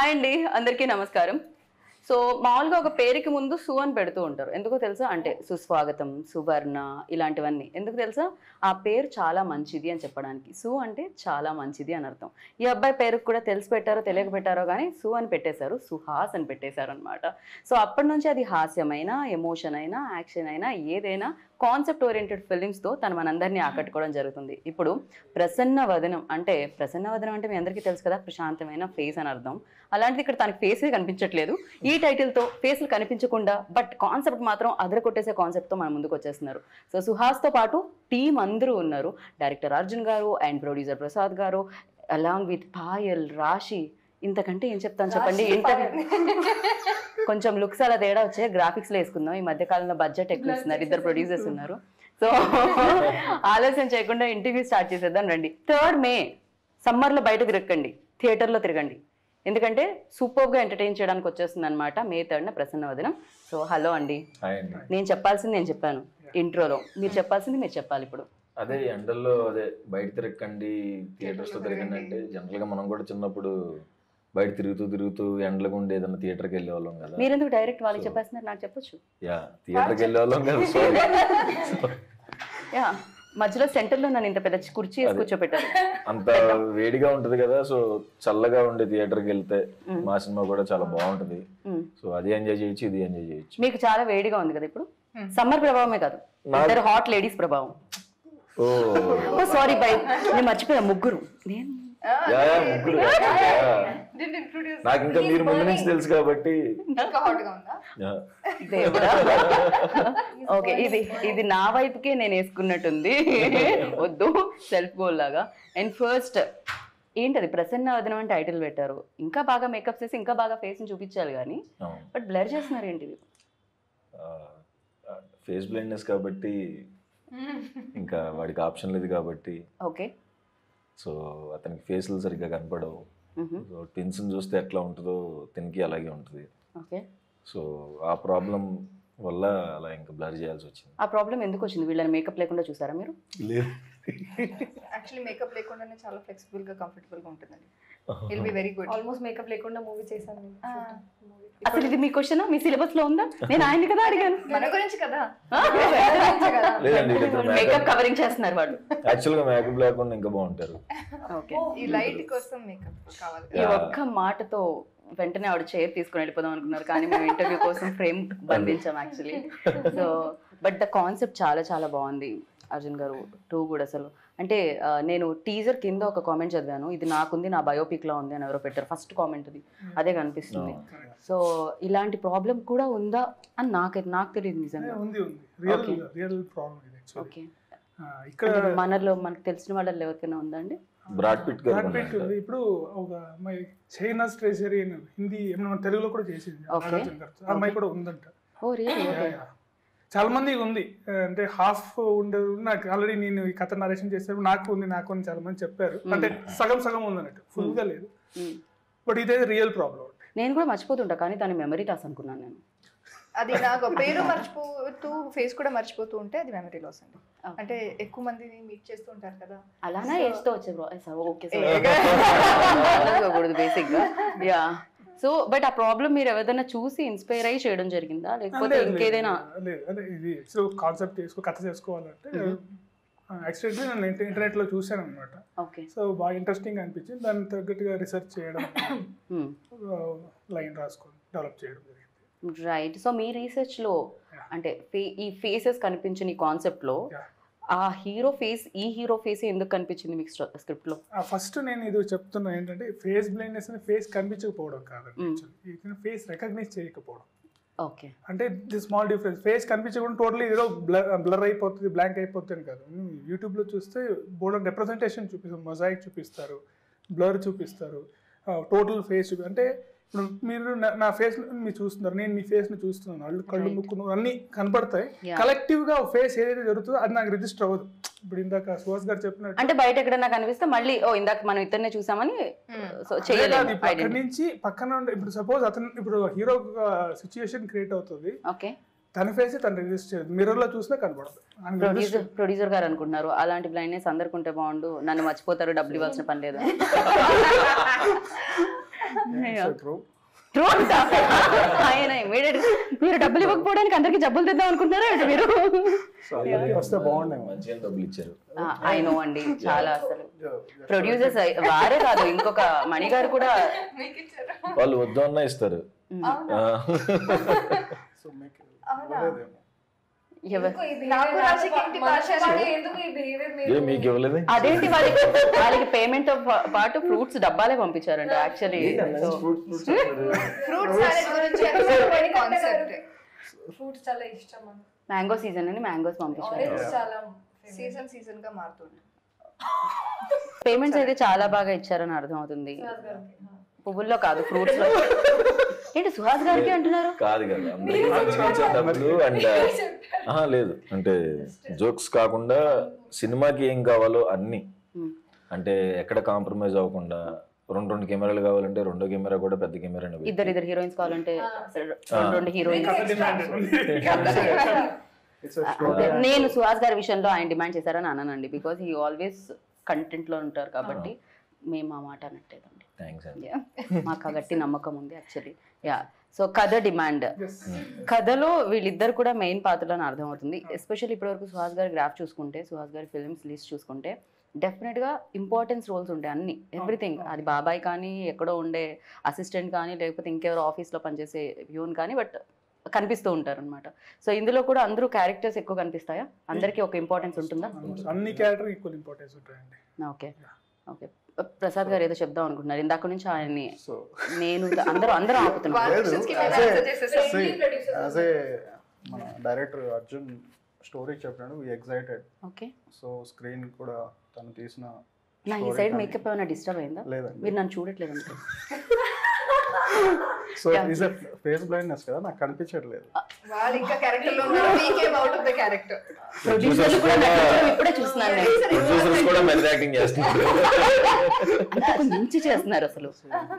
Hi అండి అందరికీ నమస్కారం సో మామూలుగా ఒక పేరుకి ముందు సు అని పెడుతూ ఉంటారు ఎందుకో తెలుసా అంటే సుస్వాగతం సువర్ణ ఇలాంటివన్నీ ఎందుకు తెలుసా ఆ పేరు చాలా మంచిది అని చెప్పడానికి సు అంటే చాలా మంచిది అని అర్థం ఈ అబ్బాయి పేరుకు కూడా తెలిసి పెట్టారో తెలియక పెట్టారో కానీ సు అని పెట్టేశారు సుహాస్ అని పెట్టేశారు అనమాట సో అప్పటి నుంచి అది హాస్యమైనా ఎమోషన్ అయినా యాక్షన్ అయినా ఏదైనా కాన్సెప్ట్ ఓరియంటెడ్ ఫిలిమ్స్తో తను మనందరినీ ఆకట్టుకోవడం జరుగుతుంది ఇప్పుడు ప్రసన్న వదనం అంటే ప్రసన్న వదనం అంటే మీ అందరికీ తెలుసు కదా ప్రశాంతమైన ఫేస్ అని అర్థం అలాంటిది ఇక్కడ తనకి ఫేసే కనిపించట్లేదు ఈ టైటిల్తో ఫేస్లు కనిపించకుండా బట్ కాన్సెప్ట్ మాత్రం అదర కొట్టేసే కాన్సెప్ట్తో మన ముందుకు వచ్చేస్తున్నారు సో సుహాస్తో పాటు టీం అందరూ ఉన్నారు డైరెక్టర్ అర్జున్ గారు అండ్ ప్రొడ్యూసర్ ప్రసాద్ గారు అలాంగ్ విత్ పాయల్ రాశి ఇంతకంటే ఏం చెప్తాను చెప్పండి ఇంటర్వ్యూ కొంచెం లుక్స్ అలా తేడా వచ్చే గ్రాఫిక్స్ లో వేసుకుందాం ఈ మధ్య కాలంలో బడ్జెట్ ఎక్కువ ఇస్తున్నారు ఇద్దరు ప్రొడ్యూసర్స్ ఉన్నారు సో ఆలస్యం చేయకుండా ఇంటర్వ్యూ స్టార్ట్ చేసేద్దాం రండి థర్డ్ మే సమ్మర్ లో బయట తిరగండి థియేటర్ లో తిరగండి ఎందుకంటే సూపర్ గా ఎంటర్టైన్ చేయడానికి వచ్చేస్తుంది అనమాట మే థర్డ్ ప్రసన్న వదనం సో హలో అండి హాయ్ అండి నేను చెప్పాల్సింది నేను చెప్పాను ఇంట్రోలో మీరు చెప్పాల్సింది మీరు చెప్పాలి ఇప్పుడు అదే ఎండల్లో అదే బయట తిరగకండి థియేటర్స్ లో తిరగండి అంటే జనరల్ గా మనం కూడా చిన్నప్పుడు బయట తిరుగుతూ తిరుగుతూ ఎండలకు ఉండి ఏదైనా థియేటర్కి వెళ్ళే వాళ్ళం కదా మీరెందుకు డైరెక్ట్ వాళ్ళకి చెప్పేస్తున్నారు నాకు చెప్పొచ్చు యా థియేటర్కి వెళ్ళే వాళ్ళం కదా సారీ యా మధ్యలో సెంటర్ లో నన్ను ఇంత పెద్ద కుర్చీ వేసి అదే. కూర్చోపెట్టారు అంత వేడిగా ఉంటది కదా సో చల్లగా ఉండే థియేటర్కి వెళ్తే మా సినిమా కూడా చాలా బాగుంటది మ్మ్. సో అది ఎంజాయ్ చేయొచ్చు ఇది ఎంజాయ్ చేయొచ్చు మీకు చాలా వేడిగా ఉంది కదా ఇప్పుడు సమ్మర్ ప్రభావమే కాదు నా- ఇద్దరు హాట్ లేడీస్ ప్రభావం ఓ ఓ సారీ బై నేను మర్చిపోయా ముగ్గురు నేను యా యా, ముగ్గురు యా. నాకు ఇంకా మీరు ముందు నుంచి తెలుసు కాబట్టి ఇంకా హాట్ గా ఉందా యా. దేవుడా ఓకే ఇది ఇది నా వైపుకే నేను వేసుకున్నట్టుంది వద్దు సెల్ఫ్ గోల్ లాగా అండ్ ఫస్ట్ ఏంటది ప్రసన్న వదనం అని టైటిల్ పెట్టారు ఇంకా బాగా మేకప్ చేసి ఇంకా బాగా ఫేస్ ని చూపించాలి కానీ అవును. బట్ బ్లర్ చేస్తున్నారు ఏంటిది ఫేస్ బ్లైండ్నెస్ కాబట్టి ఇంకా వాడికి ఆప్షన్ లేదు కాబట్టి ఓకే సో అతనికి ఫేస్లు సరిగ్గా కనపడవు సో ట్విన్స్ చూస్తే ఎట్లా ఉంటుందో తినికి అలాగే ఉంటుంది ఓకే సో ఆ ప్రాబ్లం వల్ల అలా ఇంకా బ్లర్ చేయాల్సి వచ్చింది ఆ ప్రాబ్లం ఎందుకు వచ్చింది వీళ్ళని మేకప్ లేకుండా చూసారా మీరు లేదు యాక్చువల్లీ మేకప్ లేకుండానే చాలా ఫ్లెక్సిబుల్ గా కంఫర్టబుల్ గా ఉంటుందండి will be very good almost makeup లేకుండా మూవీ చేశాను నేను అసలు ఇది మీ క్వశ్చన్ మీ సిలబస్ లో ఉందా నేను ఆయన్ని కదా అడిగాను మన గురించి కదా లేదండి వీళ్ళిద్దరు మేకప్ మేకప్ కవరింగ్ చేస్తున్నారు వాళ్ళు యాక్చువల్గా మేకప్ లేకుండా ఇంకా బాగుంటారు ఓకే ఈ లైట్ కోసం మేకప్ కావాలి ఈ ఒక్క మాటతో వెంటనే ఆవిడ చైర్ తీసుకుని వెళ్ళిపోదాం అనుకున్నారు కానీ మేము ఇంటర్వ్యూ కోసం ఫ్రేమ్ బంధించాం actually so but the concept చాలా చాలా బాగుంది అర్జున్ గారు టూ కూడా అసలు అంటే ఆ, నేను టీజర్ కింద ఒక కామెంట్ చదివాను ఇది నాకుంది నా బయోపిక్ లో ఉంది అని ఎవరో పెట్టారు ఫస్ట్ కామెంట్ అది అదే కనిపిస్తుంది సో ఇలాంటి ప్రాబ్లం కూడా ఉందా అని నాకైతే నాకు తెలియదు నిజంగా ఉంది ఉంది రియల్ Okay. రియల్ ప్రాబ్లం ఇది యాక్చువల్లీ ఓకే ఇక్కడ మనలో మనకు తెలిసిన వాళ్ళలో ఎవరికైనా ఉందా అండి బ్రాడ్ పిట్ గారు బ్రాడ్ పిట్ ఉంది ఇప్పుడు ఒక అమ్మాయి చైనా ట్రెజరీ అని హిందీ ఏమన్నా మన తెలుగులో కూడా చేసింది Okay. నాగార్జున గారు. ఆ అమ్మాయి కూడా ఉందంట ఓ రియల్ Yeah, yeah. చాలా మంది ఉంది ఆ, అంటే హాఫ్ ఉండదు నాకు ఆల్రెడీ నేను ఈ కథ నరేషన్ చేసేప్పుడు నాకు ఉంది నాకు ఉంది చాలా మంది చెప్పారు అంటే సగం సగం ఉంది అన్నట్టు ఫుల్ గా లేదు బట్ ఇదే రియల్ ప్రాబ్లం నేను కూడా మర్చిపోతుంటా కానీ దాని మెమరీ లాస్ అనుకున్నాను నేను అది నాకు పేరు మర్చిపోతూ ఫేస్ కూడా మర్చిపోతూ ఉంటే అది మెమరీ లాస్ అండి అంటే ఎక్కువ మందిని మీట్ చేస్తూ ఉంటారు కదా అలానా ఏజ్తో వచ్చే bro sir okay sir basic గా యా సో బట్ ఆ ప్రాబ్లం మీరు ఎవరైనా చూసి ఇన్స్పైర్ అయ్యి చేయడం జరిగిందా లేకపోతే ఇంకేదైనా లేదు అదే ఇది సో కాన్సెప్ట్ చేసుకో కథ చేసుకోవాలంటే యాక్సిడెంట్లీ నేను ఇంటర్నెట్ లో చూశాను అనమాట ఓకే సో బాగా ఇంట్రెస్టింగ్ అనిపించింది దానికి తగ్గట్టుగా రీసెర్చ్ చేయడం లైన్ రాసుకొని డెవలప్ చేయడం జరిగింది రైట్ సో మీ రీసెర్చ్ లో అంటే ఫే- ఈ ఫేసెస్ కనిపించిన ఈ కాన్సెప్ట్ లో Yeah. ఆ హీరో ఫేస్ ఈ హీరో ఫేస్ ఎందుకు కనిపించింది మీకు స్క్రిప్ట్ లో ఫస్ట్ నేను ఇది చెప్తున్నా ఏంటంటే ఫేస్ బ్లైండ్నెస్ అని ఫేస్ కనిపించకపోవడం కాదండి ఫేస్ రికగ్నైజ్ చేయకపోవడం ఓకే అంటే ది స్మాల్ డిఫరెన్స్ ఫేస్ కనిపించకుండా టోటలీ ఏదో బ్లర్ అయిపోతుంది బ్లాంక్ అయిపోతుంది కాదు యూట్యూబ్లో చూస్తే బోర్డ్ రిప్రజెంటేషన్ చూపిస్తారు మొజాయిక్ చూపిస్తారు బ్లర్ చూపిస్తారు టోటల్ ఫేస్ చూపి అంటే ఇప్పుడు మీరు నా- నా ఫేస్ మీరు చూస్తున్నారు నేను మీ ఫేస్ ని చూస్తున్నాను అళ్ళు కళ్ళు Right. ముక్కు నోరు అన్ని కనపడతాయి Yeah. కలెక్టివ్ గా ఫేస్ ఏదైతే జరుగుతుందో అది నాకు రిజిస్టర్ అవ్వదు ఇప్పుడు ఇందాక సుహాస్ గారు చెప్పినట్టు అంటే బయట ఎక్కడన్నా కనిపిస్తే మళ్ళీ ఓ ఇందాక మనం ఇద్దరినే చూసామని సో అదే కాదు, చేయలేదు ఇప్పుడు అక్కడి నుంచి పక్కన ఉండే ఇప్పుడు సపోజ్ అతను ఇప్పుడు హీరో సిచ్యుయేషన్ క్రియేట్ అవుతుంది ఓకే తన ఫేస్ తను రిజిస్టర్ చేయదు మిర్రర్ లో చూసినా కనపడదు ఆయన ప్రొడ్యూసర్ ప్రొడ్యూసర్ గారు అనుకుంటున్నారు అలాంటి బ్లైండ్నెస్ అందరికి ఉంటే బాగుండు నన్ను మర్చిపోతారు డబ్బులు ఇవ్వాల్సిన పని లేదు ట్రూ ట్రూ అంట ఆయన immediate గా, మీరు డబ్బులు ఇవ్వకపోవడానికి అందరికి జబ్బులు తెద్దాం అనుకుంటున్నారా ఏంటి మీరు సో అందరికీ వస్తే బాగుండేమో మంచిగా డబ్బులు ఇచ్చారు ఐ నో అండి చాలా అసలు ప్రొడ్యూసర్స్ వారే కాదు ఇంకొక మణి గారు కూడా వాళ్ళు వద్దు అన్నా ఇస్తారు ఆ, సో మీకు అవునా? ఇవ్వలేదేమో ఎవ- నాకు రాజకీయ ఇంటి పాఠశాల ఎందుకు ఈ బిహేవియర్ ఏ మీకు ఇవ్వలేదు అదేంటి వాళ్ళకి వాళ్ళకి పేమెంట్ తో పా- పాటు ఫ్రూట్స్ డబ్బాలే పంపించారంట యాక్చువల్లీ ఫ్రూట్ సాలెడ్ గురించి కాన్సెప్ట్ ఫ్రూట్స్ చాలా ఇష్టం మనకు. మ్యాంగో సీజన్ అని మ్యాంగోస్ పంపించారు ఆరెంజ్ చాలా సీజన్ సీజన్ గా మారుతుంది పేమెంట్స్ అయితే చాలా బాగా ఇచ్చారని అర్థం అవుతుంది సుహాస్ గారికి. పువ్వుల్లో కాదు ఫ్రూట్స్ లో ఏంటి సుహాస్ గారికి అంటున్నారు కాదు కదా అందరికీ మంచిగా ఇచ్చారు డబ్బులు అండ్ ఆహా లేదు అంటే జోక్స్ కాకుండా సినిమాకి ఏం కావాలో అన్ని Hmm. అంటే ఎక్కడ కాంప్రమైజ్ అవ్వకుండా రెండు రెండు కెమెరాలు కావాలంటే రెండో కెమెరా కూడా పెద్ద కెమెరా ఇద్దరు ఇద్దరు హీరోయిన్స్ కావాలంటే ఆ. రెండు రెండు హీరోయిన్స్ ఇట్స్ నేను సుహాస్ గారి విషయంలో ఆయన డిమాండ్ చేశారని అన్నానండి బికాస్ హీ ఆల్వేస్ కంటెంట్ లో ఉంటారు కాబట్టి మేము ఆ మాట అనట్లేదండి థ్యాంక్స్ అండి Yeah. మాకు ఆ గట్టి నమ్మకం ఉంది యాక్చువల్లీ యా సో కథ డిమాండ్ కథలో వీళ్ళిద్దరు కూడా మెయిన్ పాత్రలని అర్థమవుతుంది ఎస్పెషల్లీ ఇప్పటివరకు సుహాస్ గారి గ్రాఫ్ చూసుకుంటే సుహాస్ గారి ఫిల్మ్స్ లిస్ట్ చూసుకుంటే డెఫినెట్గా ఇంపార్టెన్స్ రోల్స్ ఉంటాయి అన్ని ఎవ్రీథింగ్ అది బాబాయ్ కానీ ఎక్కడో ఉండే అసిస్టెంట్ కానీ లేకపోతే ఇంకెవరో ఆఫీస్లో పనిచేసే ప్యూన్ కానీ బట్ కనిపిస్తూ ఉంటారు అనమాట సో ఇందులో కూడా అందరూ క్యారెక్టర్స్ ఎక్కువ కనిపిస్తాయా అందరికీ ఒక ఇంపార్టెన్స్ ఉంటుందా అన్ని క్యారెక్టర్ ఈక్వల్ ఇంపార్టెన్స్ ఉంటాయండి ఓకే ఓకే ప్రసాద్ గారు ఏదో చెప్దాం అనుకుంటున్నారు ఇందాక నుంచి ఆయన్ని సో నేను అందరూ అందరూ ఆపుతున్నారు లేదు Questions కి as మేము a- answer చేసేసాం. see, producers as a మన డైరెక్టర్ అర్జున్ స్టోరీ చెప్పినాడు we excited okay so screen కూడా తను తీసిన నా ఈ story సైడ్ కానీ- మేకప్ ఏమైనా డిస్టర్బ్ అయిందా లేదండి మీరు నన్ను చూడట్లేదు అనుకో so Yeah. Is face blindness కదా నాకు కనిపించట్లేదు వాడు ఇంకా క్యారెక్టర్ లో ఉన్నారు మీకేం అవుట్ ఆఫ్ ద క్యారెక్టర్ ప్రొడ్యూసర్లు కూడా నటించడం ఇప్పుడే చూస్తున్నాను నేను ప్రొడ్యూసర్స్ కూడా మెల్ యాక్టింగ్ చేస్తున్నారు అంతకు మించి చేస్తున్నారు అసలు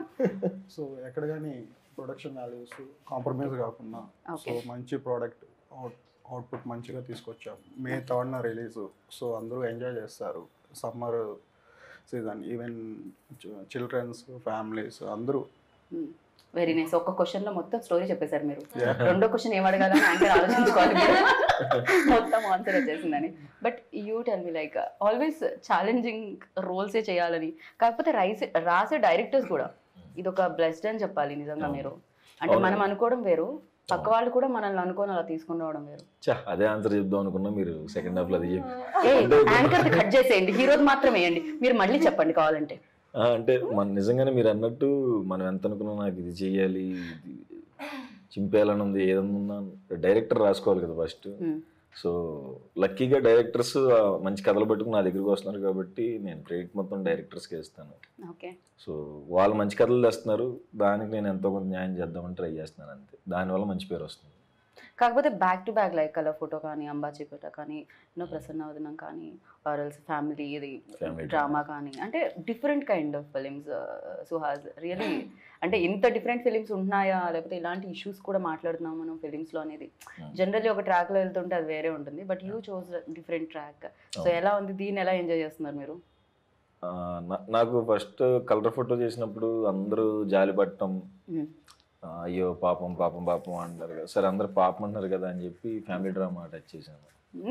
సో ఎక్కడ కానీ ప్రొడక్షన్ వాల్యూస్ కాంప్రమైజ్ కాకుండా సో Okay. మంచి ప్రోడక్ట్ అవుట్పుట్ మంచిగా తీసుకొచ్చాం మే థర్డ్న రిలీజ్ సో అందరూ ఎంజాయ్ చేస్తారు summer season even children's families అందరూ వెరీ నైస్ ఒక్క క్వశ్చన్ లో మొత్తం స్టోరీ చెప్పేశారు మీరు Yeah. రెండో క్వశ్చన్ ఏం అడగాలని యాంకర్ ఆలోచించుకోవాలి మీరు. మొత్తం ఆన్సర్ వచ్చేసిందని but you tell me like always challenging రోల్సే చేయాలని కాకపోతే రైసే రాసే డైరెక్టర్స్ కూడా ఇది ఒక బ్లెస్డ్ అని చెప్పాలి నిజంగా అవును. మీరు అంటే అవును. మనం అనుకోవడం వేరు పక్క వాళ్ళు కూడా మనల్ని అనుకోని అలా తీసుకుని రావడం వేరు ఛ, అదే ఆన్సర్ చెప్దాం అనుకున్నా మీరు సెకండ్ హాఫ్ లో అది చెప్పి ఏ యాంకర్ కట్ చేసేయండి హీరోది మాత్రం వేయండి మీరు మళ్ళీ చెప్పండి కావాలంటే ఆ, అంటే మన నిజంగానే మీరు అన్నట్టు మనం ఎంత అనుకున్నా నాకు ఇది చెయ్యాలి ఇది చింపేయాలని ఉంది ఏదన్నా డైరెక్టర్ రాసుకోవాలి కదా ఫస్ట్ Hmm. సో లక్కీగా డైరెక్టర్స్ మంచి కథలు పట్టుకుని నా దగ్గరికి వస్తున్నారు కాబట్టి నేను క్రెడిట్ మొత్తం డైరెక్టర్స్కి ఇస్తాను ఓకే సో వాళ్ళు మంచి కథలు తెస్తున్నారు దానికి నేను ఎంతో కొంత న్యాయం చేద్దామని ట్రై చేస్తున్నాను అంతే దానివల్ల మంచి పేరు వస్తుంది కాకపోతే back to back like colour photo కానీ అంబాజీపేట కానీ నో ప్రసన్న వదనం కానీ ఆర్ఎల్స్ ఫ్యామిలీ ఇది Family డ్రామా కానీ అంటే different kind of films Suhas really అంటే ఇంత డిఫరెంట్ ఫిలిమ్స్ ఉంటున్నాయా లేకపోతే ఇలాంటి ఇష్యూస్ కూడా మాట్లాడుతున్నాం మనం ఫిలిమ్స్లో అనేది జనరల్లీ ఒక ట్రాక్లో వెళ్తుంటే అది వేరే ఉంటుంది but you chose different track so అవును. ఎలా ఉంది దీన్ని ఎలా ఎంజాయ్ చేస్తున్నారు మీరు ఆ, నా- నాకు ఫస్ట్ కలర్ ఫోటో చేసినప్పుడు అందరూ జాలి పట్టడం Mm. ఆ, అయ్యో పాపం పాపం పాపం అంటారు కదా సరే అందరు పాపం అంటున్నారు కదా అని చెప్పి ఫ్యామిలీ డ్రామా టచ్ చేశాను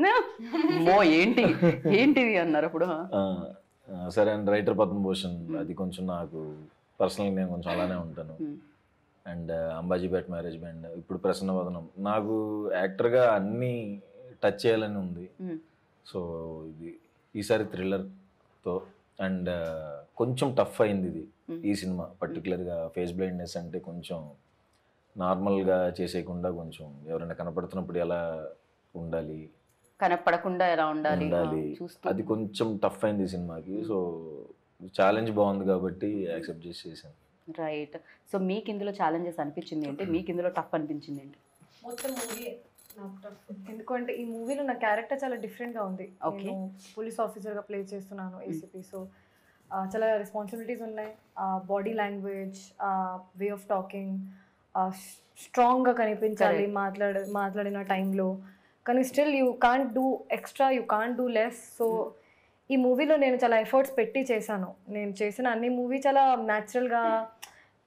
మో ఏంటి ఏంటిది అన్నారు అప్పుడు ఆ, ఆ, సరే అండ్ రైటర్ పద్మభూషణ్ అది కొంచెం నాకు పర్సనల్గా నేను కొంచెం అలానే ఉంటాను Hmm. And Ambajipet marriage band ఇప్పుడు ప్రసన్న వదనం నాకు యాక్టర్గా అన్నీ టచ్ చేయాలని ఉంది Hmm. సో ఇది ఈసారి థ్రిల్లర్తో అండ్ కొంచెం టఫ్ అయింది ఇది Hmm. ఈ సినిమా పర్టికులర్గా ఫేస్ బ్లైండ్నెస్ అంటే కొంచెం నార్మల్గా చేసేయకుండా కొంచెం ఎవరైనా కనపడుతున్నప్పుడు ఎలా ఉండాలి కనపడకుండా ఎలా ఉండాలి ఉండాలి ఆ, చూస్తూ అది కొంచెం టఫ్ అయింది ఈ సినిమాకి సో ఛాలెంజ్ బాగుంది కాబట్టి యాక్సెప్ట్ చేసి చేశాను రైట్ సో మీకు ఇందులో ఛాలెంజెస్ అనిపించింది ఏంటి మీకు ఇందులో టఫ్ అనిపించింది ఏంటి మొత్తం మూవీ నాకు tough. ఎందుకంటే ఈ మూవీలో నా క్యారెక్టర్ చాలా different గా ఉంది Okay. నేను పోలీస్ ఆఫీసర్గా ప్లే చేస్తున్నాను ఏసీపీ సో చాలా రెస్పాన్సిబిలిటీస్ ఉన్నాయి body language way of talking స్ట్రాంగ్గా కనిపించాలి Correct. మాట్లాడ మాట్లాడిన టైంలో కానీ still you can't do extra you can't do less so ఈ మూవీలో నేను చాలా ఎఫర్ట్స్ పెట్టి చేశాను నేను చేసిన అన్ని మూవీ చాలా న్యాచురల్గా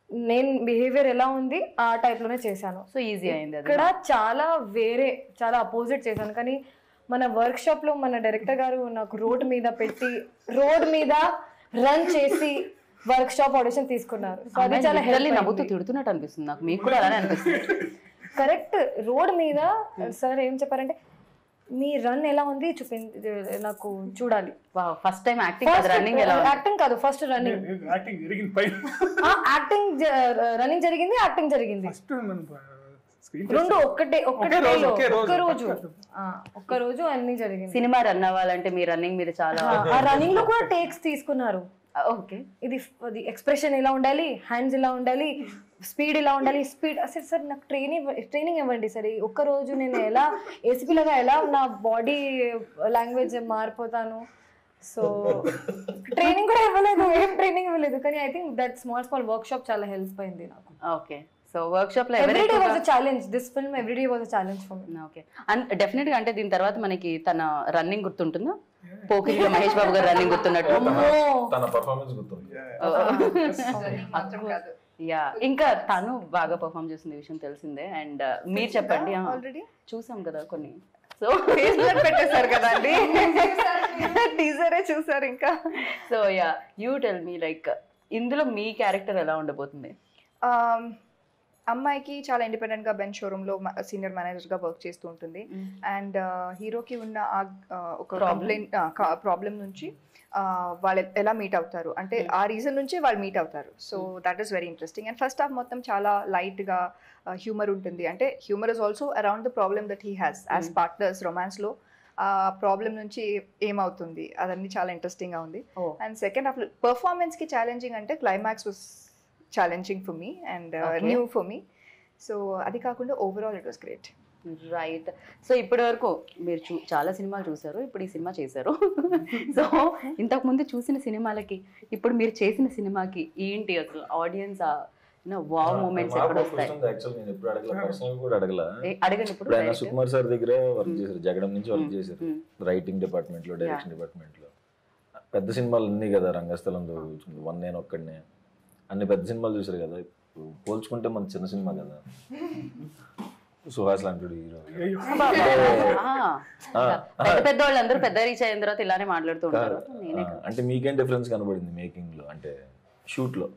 నేను బిహేవియర్ ఎలా ఉంది ఆ టైప్లోనే చేశాను సో ఈజీ అయింది అది ఇక్కడ చాలా వేరే చాలా అపోజిట్ చేశాను కానీ మన వర్క్ షాప్ లో మన డైరెక్టర్ గారు నాకు రోడ్ మీద పెట్టి రోడ్ మీద రన్ చేసి వర్క్ షాప్ ఆడిషన్ తీసుకున్నారు సో అది చాలా లిటరల్లీ హెల్ప్ నవ్వుతూ తిడుతున్నట్టు అనిపిస్తుంది నాకు మీకు కూడా అలానే అనిపిస్తుంది కరెక్ట్ రోడ్ మీద సార్ ఏం చెప్పారంటే మీ రన్ ఎలా ఉంది చూపి నాకు చూడాలి ఫస్ట్ టైం యాక్టింగ్ రన్నింగ్ ఎలా ఉంది? యాక్టింగ్ కాదు ఫస్ట్ రన్నింగ్ యాక్టింగ్ జరిగింది పైన యాక్టింగ్ రన్నింగ్ జరిగింది యాక్టింగ్ జరిగింది ఫస్ట్ మనం స్క్రీన్ రెండు ఒక్కటే ఒక్కటే ఒకే రోజు, day లో, ఒకే రోజు, ఒక్క రోజు పక్కా. ఆ, ఒక్క రోజు అన్ని జరిగింది సినిమా రన్ అవ్వాలంటే మీ రన్నింగ్ మీద చాలా ఆ రన్నింగ్ లో కూడా టేక్స్ తీసుకున్నారు ఓకే ఇది అది ఎక్స్ప్రెషన్ ఎలా ఉండాలి హ్యాండ్స్ ఎలా ఉండాలి స్పీడ్ ఎలా ఉండాలి స్పీడ్ అసలు సార్ నాకు ట్రైనింగ్ ట్రైనింగ్ ఇవ్వండి సరే ఒక్క రోజు నేను ఎలా ఏసీపీ లాగా ఎలా నా బాడీ లాంగ్వేజ్ మారిపోతాను సో ట్రైనింగ్ కూడా ఇవ్వలేదు ఏం ట్రైనింగ్ ఇవ్వలేదు కానీ I think that small small workshop చాలా హెల్ప్ అయింది నాకు ఓకే సో వర్క్ షాప్ లో ఎవ్రీ డే ఎవరైతే was a challenge this film every day was a challenge for me okay and definite గా అంటే దీని తర్వాత మనకి తన రన్నింగ్ గుర్తుంటుందా పోకిరిలో మహేష్ బాబు గారు రన్నింగ్ గుర్తున్నట్టు తన పర్ఫార్మెన్స్ గుర్తుంది మాత్రం కాదు యా ఇంకా తను బాగా పర్ఫామ్ చేసిన విషయం తెలిసిందే అండ్ మీరు చెప్పండి ఆ, ఆల్రెడీ చూసాం కదా కొన్ని సో ఫేస్బుక్ పెట్టేశారు కదండి టీజరే చూసారు ఇంకా so yeah you tell me like ఇందులో మీ క్యారెక్టర్ ఎలా ఉండబోతుంది Um, అమ్మాయికి చాలా ఇండిపెండెంట్ గా బెంచ్ షోరూమ్ లో సీనియర్ మేనేజర్ గా వర్క్ చేస్తూ ఉంటుంది అండ్ హీరోకి ఉన్న ఆ ఆ, ఒక Problem. కంప్లైంట్ ప్రాబ్లం నుంచి ఆ, వాళ్ళు ఎలా మీట్ అవుతారు అంటే ఆ రీజన్ నుంచి వాళ్ళు మీట్ అవుతారు so that is very interesting and first half మొత్తం చాలా లైట్ గా హ్యూమర్ ఉంటుంది అంటే humour is also around the problem that he has as partners romance లో ఆ ప్రాబ్లం నుంచి ఏమవుతుంది అదన్నీ చాలా ఇంట్రెస్టింగ్ గా ఉంది Oh. And second half performance కి ఛాలెంజింగ్ అంటే climax was challenging for me and Okay. New for me so అది కాకుండా overall it was great right so ఇప్పటి వరకు మీరు చూ చాలా సినిమాలు చూసారు ఇప్పుడు ఈ సినిమా చేశారు సో ఇంతకు ముందు చూసిన సినిమాలకి ఇప్పుడు మీరు చేసిన సినిమాకి ఏంటి అసలు ఆడియన్స్ వావ్ మూమెంట్స్ ఎప్పుడు వస్తాయి యాక్చువల్ నేను ఎప్పుడు అడగల పర్సనల్ కూడా అడగల ఏ, అడగండి ఇప్పుడు ఇప్పుడు ఆయన direct. సుకుమార్ సార్ దగ్గర వర్క్ చేశారు జగడం నుంచి వర్క్ చేశారు Hmm. రైటింగ్ డిపార్ట్మెంట్ లో డైరెక్షన్ డిపార్ట్మెంట్ లో పెద్ద సినిమాలు అన్నీ కదా రంగస్థలంతో వన్ నేను ఒక్కడనే అన్ని పెద్ద సినిమాలు చూసారు కదా ఇప్పుడు పోల్చుకుంటే మన చిన్న సినిమా కదా సుహాస్ లాంటి హీరో ఆ, పెద్ద పెద్ద వాళ్ళందరూ పెద్ద రీచ్ అయిన తర్వాత ఇలానే మాట్లాడుతూ ఉంటారు నేనే కాదు. అంటే మీకేం డిఫరెన్స్ కనబడింది మేకింగ్ లో అంటే షూట్ లో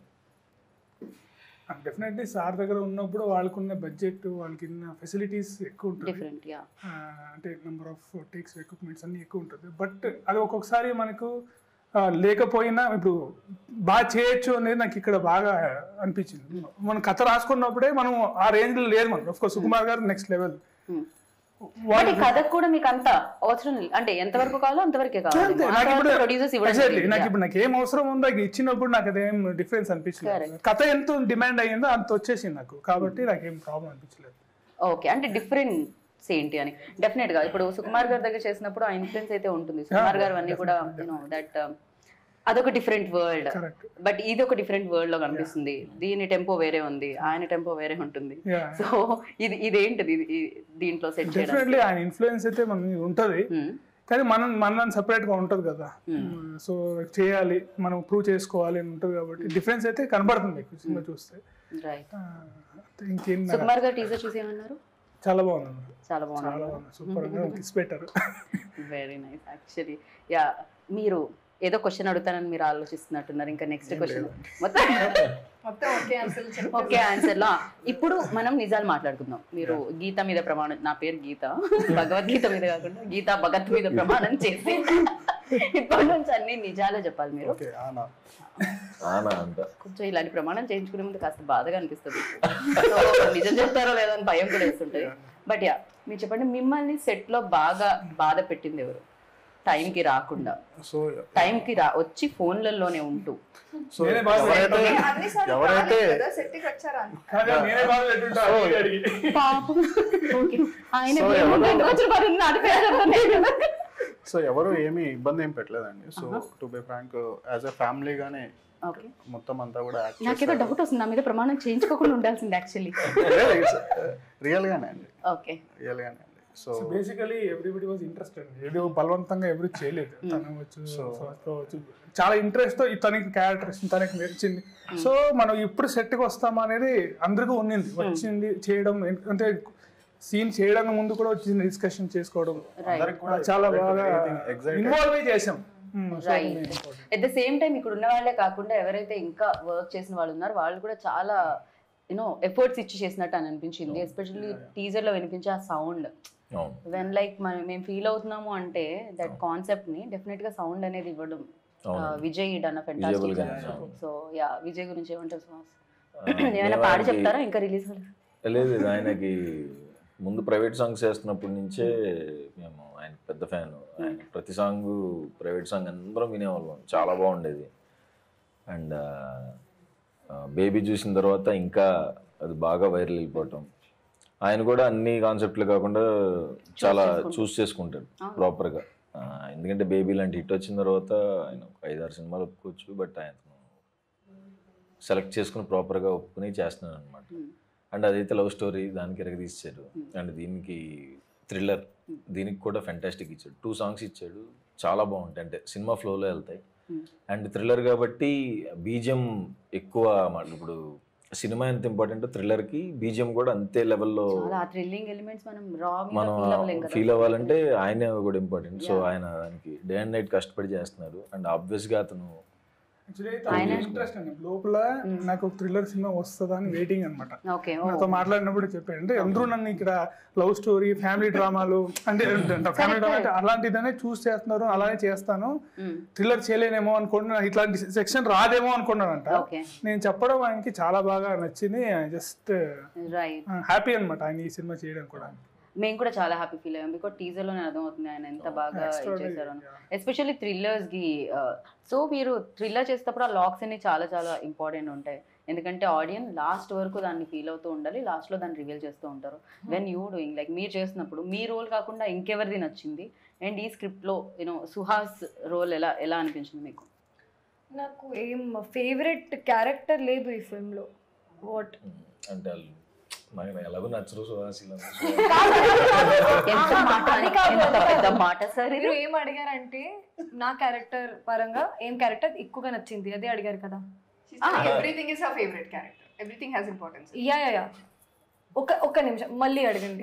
డెఫినెట్లీ సార్ దగ్గర ఉన్నప్పుడు వాళ్ళకున్న బడ్జెట్ వాళ్ళకి ఉన్న ఫెసిలిటీస్ ఎక్కువ ఉంటుంది డిఫరెంట్ యా ఆ, అంటే నెంబర్ ఆఫ్ టేక్స్ ఎక్విప్మెంట్స్ అన్ని ఎక్కువ ఉంటుంది బట్ అది ఒక్కొక్కసారి మనకు ఆ, లేకపోయినా ఇప్పుడు బాగా చేయొచ్చు అనేది నాకు ఇక్కడ బాగా అనిపించింది మనం కథ రాసుకున్నప్పుడే మనం ఆ రేంజ్ లో లేదు మనం కోర్స్ సుకుమార్ గారు నెక్స్ట్ లెవెల్ బట్ ఈ కథకు కూడా మీకు అంత అవసరం లేదు. అంటే ఎంతవరకు కావాలో అంతవరకే కావాలి నాకు ఇప్పుడు ప్రొడ్యూసర్స్ ఇవ్వడం exactly, జరిగింది. నాకు ఇప్పుడు నాకు ఏం అవసరం ఉందో అది ఇచ్చినప్పుడు నాకు అదేం డిఫరెన్స్ అనిపించలేదు కథ ఎంత డిమాండ్ అయ్యిందో అంత వచ్చేసింది నాకు కాబట్టి నాకేం ప్రాబ్లం అనిపించలేదు ఓకే అంటే డిఫరెన్స్ ఏంటి అని డెఫినెట్ గా ఇప్పుడు సుకుమార్ గారి దగ్గర చేసినప్పుడు ఆ ఇన్ఫ్లుయెన్స్ అయితే ఉంటుంది సుకుమార్ గారు అన్ని కూడా యూనో దట్ అదొక డిఫరెంట్ వరల్డ్ కరెక్ట్ బట్ ఇది ఒక డిఫరెంట్ వరల్డ్ లో కనిపిస్తుంది దీని టెంపో వేరే ఉంది ఆయన టెంపో వేరే ఉంటుంది Yeah. సో ఇది ఇదేంటిది ఇది ఇది దీంట్లో సెట్ చేయడం డెఫినెట్లీ ఆయన ఇన్ఫ్లుయెన్స్ అయితే మన మీద ఉంటుంది కానీ మనం మనం సపరేట్ గా ఉంటది కదా సో చేయాలి మనం ప్రూవ్ చేసుకోవాలి అని ఉంటుంది కాబట్టి డిఫరెన్స్ అయితే కనబడుతుంది మీకు సినిమా చూస్తే రైట్ ఆ, ఇంకేం నాకు సుకుమార్ గారు టీజర్ చూసి ఏమన్నారు చాలా బాగుంది చాలా బాగుంది చాలా బాగుంది సూపర్ గా కిస్ పెట్టారు వెరీ నైస్ యాక్చువల్లీ యా మీరు ఏదో క్వశ్చన్ అడుగుతానని మీరు ఆలోచిస్తున్నట్టున్నారు ఇంకా నెక్స్ట్ క్వశ్చన్ మొత్తం మొత్తం ఓకే ఆన్సర్ ఓకే ఆన్సర్ లో ఇప్పుడు మనం నిజాలు మాట్లాడుకుందాం మీరు గీత మీద ప్రమాణం నా పేరు గీత భగవద్గీత మీద కాకుండా గీత భగత్ మీద ప్రమాణం చేసి ఇప్పటి నుంచి అన్ని నిజాలే చెప్పాలి మీరు ఓకే ఆనా ఆనా అంట కొంచెం ఇలాంటి ప్రమాణం చేయించుకునే ముందు కాస్త బాధగా అనిపిస్తుంది సో నిజం చెప్తారో లేదో అని భయం కూడా వేస్తుంటది బట్ యా మీరు చెప్పండి మిమ్మల్ని సెట్ లో బాగా బాధ పెట్టింది ఎవరు Time కి రాకుండా సో Time కి రా వచ్చి ఫోన్లలోనే ఉంటూ సో నేనే బాగా ఎవరైతే అన్నిసార్లు ఎవరైతే కదా సెట్కి వచ్చారా కానీ నేనే బాగా పెట్టుంటా అడిగి అడిగి. పాపం ఓకే ఆయన So, మేము ఎవరు- ముందు వచ్చిన పని ఉంది, నాటి పేరు చెప్తున్నాను. సో ఎవరు ఏమీ ఇబ్బంది ఏం పెట్టలేదండి so to be frank as a family గానే ఓకే మొత్తం అంతా కూడా యాక్ట్ నాకేదో డౌట్ వస్తుంది నా మీద ప్రమాణం చేయించుకోకుండా ఉండాల్సింది యాక్చువల్లీ రియల్ గానే అండి ఓకే రియల్ గానే అండి so basically everybody was interested ఏదో బలవంతంగా ఎవరు చేయలేదు తను వచ్చు స్వస్థ వచ్చు చాలా ఇంట్రెస్ట్ తో ఈ తనకి క్యారెక్టర్ తనకి నచ్చింది సో మనం ఇప్పుడు set కి వస్తామా అనేది అందరికీ ఉన్నింది వచ్చింది చేయడం అంటే సీన్ చేయడానికి ముందు కూడా వచ్చింది డిస్కషన్ చేసుకోవడం అందరికి కూడా చాలా బాగా ఎగ్జైట్ ఇన్వాల్వ్ చేసాం Hmm, so right main important. At the same time ఇక్కడ ఉన్న వాళ్ళే కాకుండా ఎవరైతే ఇంకా వర్క్ చేసిన వాళ్ళు ఉన్నారో వాళ్ళు కూడా చాలా యూనో ఎఫర్ట్స్ ఇచ్చి చేసినట్టు అని అనిపించింది ఎస్పెషల్లీ టీజర్ లో వినిపించే ఆ సౌండ్ అవును వెన్ లైక్ మనం మేము ఫీల్ అవుతున్నాము అంటే దట్ కాన్సెప్ట్ ని డెఫినెట్ గా సౌండ్ అనేది ఇవ్వడం అవును. ఆ, విజయ్ డన్ Visual ఫెంటాస్టిక్ గానే, అవును. సో యా విజయ్ గురించి ఏమంటారు సుహాస్ ఆ, ఏమైనా మేము పాడి ఆయనకి- చెప్తారా ఇంకా రిలీజ్ లేదు లేదు, ఆయనకి ముందు ప్రైవేట్ సాంగ్స్ చేస్తున్నప్పటి నుంచే మేము ఆయన పెద్ద ఫ్యాన్ ఆయన ప్రతి సాంగ్ ప్రైవేట్ సాంగ్ అందరం వినేవాళ్ళం చాలా బాగుండేది అండ్ బేబీ చూసిన తర్వాత ఇంకా అది బాగా వైరల్ వెళ్ళిపోవటం ఆయన కూడా అన్ని కాన్సెప్ట్లు కాకుండా చాలా చూస్ చేసుకుంటాడు ప్రాపర్గా ఎందుకంటే బేబీ లాంటి హిట్ వచ్చిన తర్వాత ఆయన ఒక ఐదారు సినిమాలు ఒప్పుకోవచ్చు బట్ ఆయన సెలెక్ట్ చేసుకుని ప్రాపర్గా ఒప్పుకుని చేస్తున్నాడు అనమాట అండ్ అదైతే లవ్ స్టోరీ దానికి ఎరగ తీసాడు అండ్ దీనికి థ్రిల్లర్ దీనికి కూడా ఫెంటాస్టిక్ ఇచ్చాడు టూ సాంగ్స్ ఇచ్చాడు చాలా బాగుంటాయి అంటే సినిమా ఫ్లోలో వెళ్తాయి అండ్ థ్రిల్లర్ కాబట్టి బీజియం ఎక్కువ మాట ఇప్పుడు సినిమా ఎంత ఇంపార్టెంట్ థ్రిల్లర్కి బీజియం కూడా అంతే లెవెల్లో చాలా థ్రిల్లింగ్ ఎలిమెంట్స్ మనం రా మనం ఫీల్ అవ్వలేం కదా ఫీల్ అవ్వాలంటే ఆయనే కూడా ఇంపార్టెంట్ సో ఆయన దానికి డే అండ్ నైట్ కష్టపడి చేస్తున్నారు అండ్ ఆబ్వియస్గా అతను Actually, తనకి ఇంట్రెస్ట్ అండి లోపల నాకు ఒక థ్రిల్లర్ సినిమా వస్తుందా అని వెయిటింగ్ అనమాట ఓకే నాతో మాట్లాడినప్పుడు చెప్పాడు అంటే అందరూ నన్ను ఇక్కడ లవ్ స్టోరీ ఫ్యామిలీ డ్రామాలు అంటే ఫ్యామిలీ డ్రామా అంటే అలాంటిదనే చూస్ చేస్తున్నారు అలానే చేస్తాను థ్రిల్లర్ చేయలేనేమో అనుకున్నా ఇట్లాంటి సెక్షన్ రాదేమో అనుకున్నానంట ఓకే నేను చెప్పడం ఆయనకి చాలా బాగా నచ్చింది జస్ట్ రైట్ హ్యాపీ అన్నమాట ఆయన ఈ సినిమా చేయడం కూడా మేము కూడా చాలా హ్యాపీ ఫీల్ అయ్యాం బికాస్ టీజర్ లోనే అర్థమవుతుంది ఆయన ఎంత బాగా చేశారు ఎస్పెషల్లీ థ్రిల్లర్స్ కి సో మీరు థ్రిల్లర్ చేసేటప్పుడు ఆ లాక్స్ అన్ని చాలా చాలా ఇంపార్టెంట్ ఉంటాయి ఎందుకంటే ఆడియన్స్ లాస్ట్ వరకు దాన్ని ఫీల్ అవుతూ ఉండాలి లాస్ట్ లో దాన్ని రివీల్ చేస్తూ ఉంటారు వెన్ యూ డూయింగ్ లైక్ మీరు చేసినప్పుడు మీ రోల్ కాకుండా ఇంకెవరిది నచ్చింది అండ్ ఈ స్క్రిప్ట్ లో యూనో సుహాస్ రోల్ ఎలా ఎలా అనిపించింది మీకు నాకు ఏం ఫేవరెట్ క్యారెక్టర్ లేదు ఈ ఫిల్మ్ లో వాట్ అంటే వాళ్ళు మనకి ఎలాగో నచ్చరు సుహాసిలు ఎంత మాట అది కాదు, ఎంత అది పెద్ద కాదు. మాట సార్ ఇది మీరు ఏం అడిగారంటే నా క్యారెక్టర్ పరంగా ఏం క్యారెక్టర్ ఎక్కువగా నచ్చింది అదే అడిగారు కదా everything is a favourite character everything has importance yeah yeah yeah ఒక ఒక్క నిమిషం మళ్ళీ అడగండి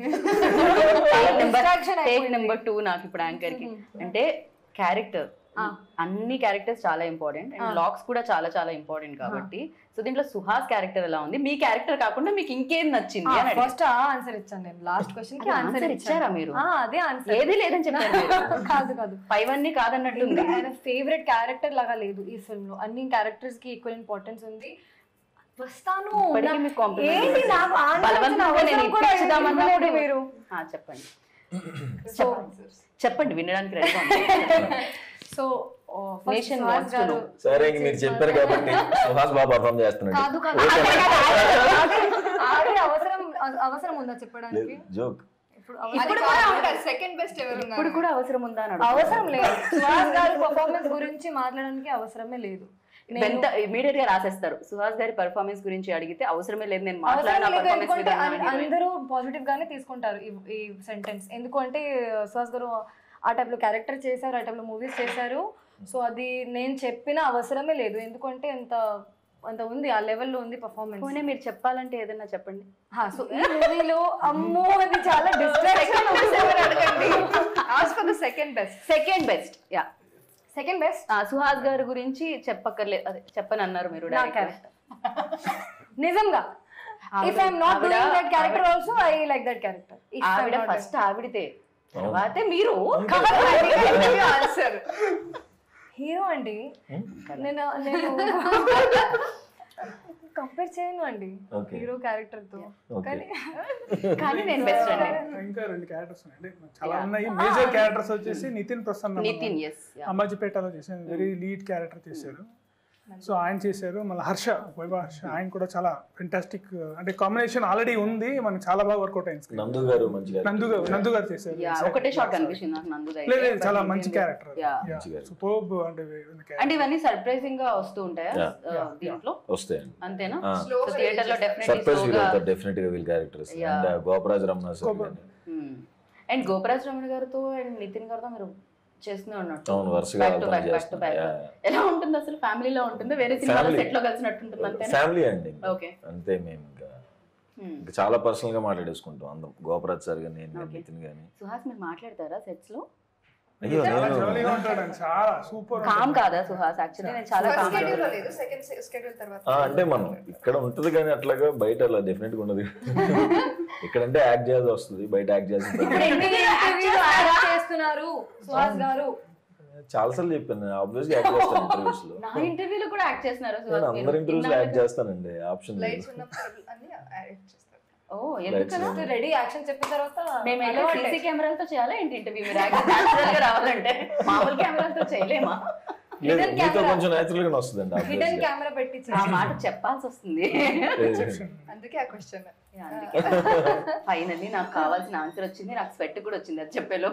నెంబర్ Distraction టేక్ అయిపోయింది. నెంబర్ టూ నాకు ఇప్పుడు యాంకర్ కి అంటే క్యారెక్టర్ అన్ని క్యారెక్టర్స్ చాలా ఇంపార్టెంట్ అండ్ లాక్స్ కూడా చాలా చాలా ఇంపార్టెంట్ కాబట్టి సో దీంట్లో సుహాస్ క్యారెక్టర్ ఎలా ఉంది మీ క్యారెక్టర్ కాకుండా మీకు ఇంకేం నచ్చింది అని అడిగాను. ఫస్ట్ ఆ ఆన్సర్ ఇచ్చాను నేను లాస్ట్ క్వశ్చన్ కి అది ఆన్సర్ answer ఇచ్చారా మీరు? అదే ఆన్సర్ ఏది లేదని చెప్పారు మీరు. కాదు కాదు పైవన్నీ కాదన్నట్టుంది ఆయన ఫేవరెట్ క్యారెక్టర్ లాగా లేదు ఈ ఫిల్మ్ లో అన్ని క్యారెక్టర్స్ కి ఈక్వల్ ఇంపార్టెన్స్ ఉంది వస్తాను ఇప్పటికీ నా- మీకు compliment ఏంటి చేశారు. నాకు answer బలవంతంగా అవసరం నేను కూడా ఇప్పించుదామన్నా ఇవ్వలేదు కూడా- మీరు ఆ, చెప్పండి సో చెప్పండి వినడానికి రెడీగా ఉంది so Nation wants to know. సరే ఇంక మీరు చెప్పారు కాబట్టి సుహాస్ బాగా పర్ఫామ్ చేస్తున్నాడు కాదు కాదు ఆడే అవసరం అవసరం ఉందా చెప్పడానికి జోక్ ఇప్పుడు అది అవసరం సెకండ్ బెస్ట్ ఎవరు ఇప్పుడు కూడా అవసరం ఉందా అని అడుగుతున్నా. అవసరం లేదు సుహాస్ గారి పర్ఫార్మెన్స్ గురించి మాట్లాడడానికి అవసరమే లేదు నేను ఎంత ఇమీడియట్ గా రాసేస్తారు సుహాస్ గారి పర్ఫార్మెన్స్ గురించి అడిగితే అవసరమే లేదు నేను అవసరం మాట్లాడిన లేదు పర్ఫార్మెన్స్ ఎందుకంటే మీద అన్- అందరూ పాజిటివ్ గానే తీసుకుంటారు ఈ ఈ సెంటెన్స్ ఎందుకంటే సుహాస్ గారు ఆ టైప్ లో క్యారెక్టర్ చేశారు ఆ టైప్ లో మూవీస్ చేశారు సో అది నేను చెప్పిన అవసరమే లేదు ఎందుకంటే అంత అంత ఉంది ఆ లెవెల్లో ఉంది పర్ఫార్మెన్స్ పోనీ మీరు చెప్పాలంటే ఏదైనా చెప్పండి సో ఈ మూవీలో అమ్మో అది చాలా డిస్ట్రాక్షన్ అడగండి as for the second best second best yeah second best Suhas గారి గురించి చెప్పక్కర్లేదు అదే చెప్పని అన్నారు మీరు నా direct గా. క్యారెక్టర్ నిజంగా ఇఫ్ ఆవిడ- ఐఎమ్ నాట్ ఆవిడ- doing that character also I like that character ఆవిడ ఫస్ట్ ఆవిడితే తర్వాతే మీరు ఆన్సర్ హీరో అండి నేను నేను కంపేర్ చేయను అండి Okay. హీరో క్యారెక్టర్ తో Okay. కానీ కానీ నేను బెస్ట్ అండి ఇంకా రెండు క్యారెక్టర్స్ ఉన్నాయండి చాలా ఉన్నాయి మేజర్ క్యారెక్టర్స్ వచ్చేసి నితిన్ ప్రసన్న నితిన్ ఎస్ అమ్మాజిపేటలో చేశారు వెరీ లీడ్ క్యారెక్టర్ చేశారు సో ఆయన చేశారు మళ్ళీ హర్ష వైభవ హర్ష ఆయన కూడా చాలా ఫెంటాస్టిక్ అంటే కాంబినేషన్ ఆల్రెడీ ఉంది మనకి చాలా బాగా వర్కౌట్ అయింది screen. నందు గారు మంచిగా నందు గారు నందు గారు చేశారు యా ఒకటే షాట్ కనిపించింది నాకు నందు లేదు లేదు, చాలా మంచి క్యారెక్టర్ యా సూపర్బ్ అంటే అంటే ఇవన్నీ సర్ప్రైజింగ్ గా వస్తూ ఉంటాయా Yeah. ఆ, దీంట్లో వస్తాయండి అంతేనా ఆ. సో థియేటర్ లో డెఫినెట్లీ సర్ప్రైజ్ ఫీల్ అవుతారు డెఫినెట్ గా వీళ్ళ characters and Goparaj Ramana sir and Goparaj Ramana గారితో అండ్ నితిన్ గారితో మీరు చేస్తూనే ఉన్నట్టు అవును వరుసగా back to back back to చేస్తున్నాం బ్యాక్ ఎలా ఉంటుంది అసలు ఫ్యామిలీలో ఉంటుంది వేరే సినిమాలో Family. సెట్ లో కలిసినట్టు ఉంటుంది అంతే ఫ్యామిలీ అండి ఇంకా. ఓకే అంతే మేము ఇంకా ఇంకా చాలా పర్సనల్ గా మాట్లాడేసుకుంటాం అందరం గోపరాజ్ సార్ కానీ నేను కానీ Okay. నితిన్ కానీ సుహాస్ మీరు మాట్లాడతారా సెట్స్ లో అయ్యో చాలా నేను jolly గా ఉంటాడండి చాలా సూపర్ కామ్ కాదా సుహాస్ యాక్చువల్లీ నేను చాలా ఫస్ట్ కామ్ స్కెడ్యూల్ లేదు సెకండ్ స్కెడ్యూల్ తర్వాత ఆ, అంటే మనం ఇక్కడ ఉంటది కానీ అట్లాగా బయట అలా డెఫినెట్ గా ఉండదు ఇక్కడంటే యాక్ట్ చేయాల్సి వస్తుంది బయట యాక్ట్ చేయాల్సి ఇప్పుడు ఎన్ని interviews act చేస్తున్నారు సుహాస్ గారు చాలా సార్లు చెప్పాను ఆబ్వియస్ గా యాక్ట్ చేస్తాను ఇంటర్వ్యూస్ లో నా ఇంటర్వ్యూలో కూడా యాక్ట్ చేస్తున్నారు నేను సుహాస్ అందరి ఇంటర్వ్యూస్ లో మీరు. యాక్ట్ చేస్తానండి ఆప్షన్ లైట్స్ ఉన్నప్పుడు అన్ని యాడ్ చేస్తారు ఓ ఎందుకలా Lights. రెడీ యాక్షన్ చెప్పిన తర్వాత మేము అలవాటే. సీసీ కెమెరాలతో చేయాలా ఏంటి ఇంటర్వ్యూ మీరు న్యాచురల్ గా రావాలంటే మామూలు కెమెరాలతో చేయలేమా లేదు Hidden మీతో camera. కొంచెం నేచురల్ గానే వస్తుందండి హిడెన్ obvious గా. కెమెరా పెట్టించి ఆ మాట చెప్పాల్సి వస్తుంది అందుకే ఆ క్వశ్చన్ ఫైనల్లీ నాకు కావాల్సిన ఆన్సర్ వచ్చింది నాకు స్వెట్ కూడా వచ్చింది అది చెప్పేలో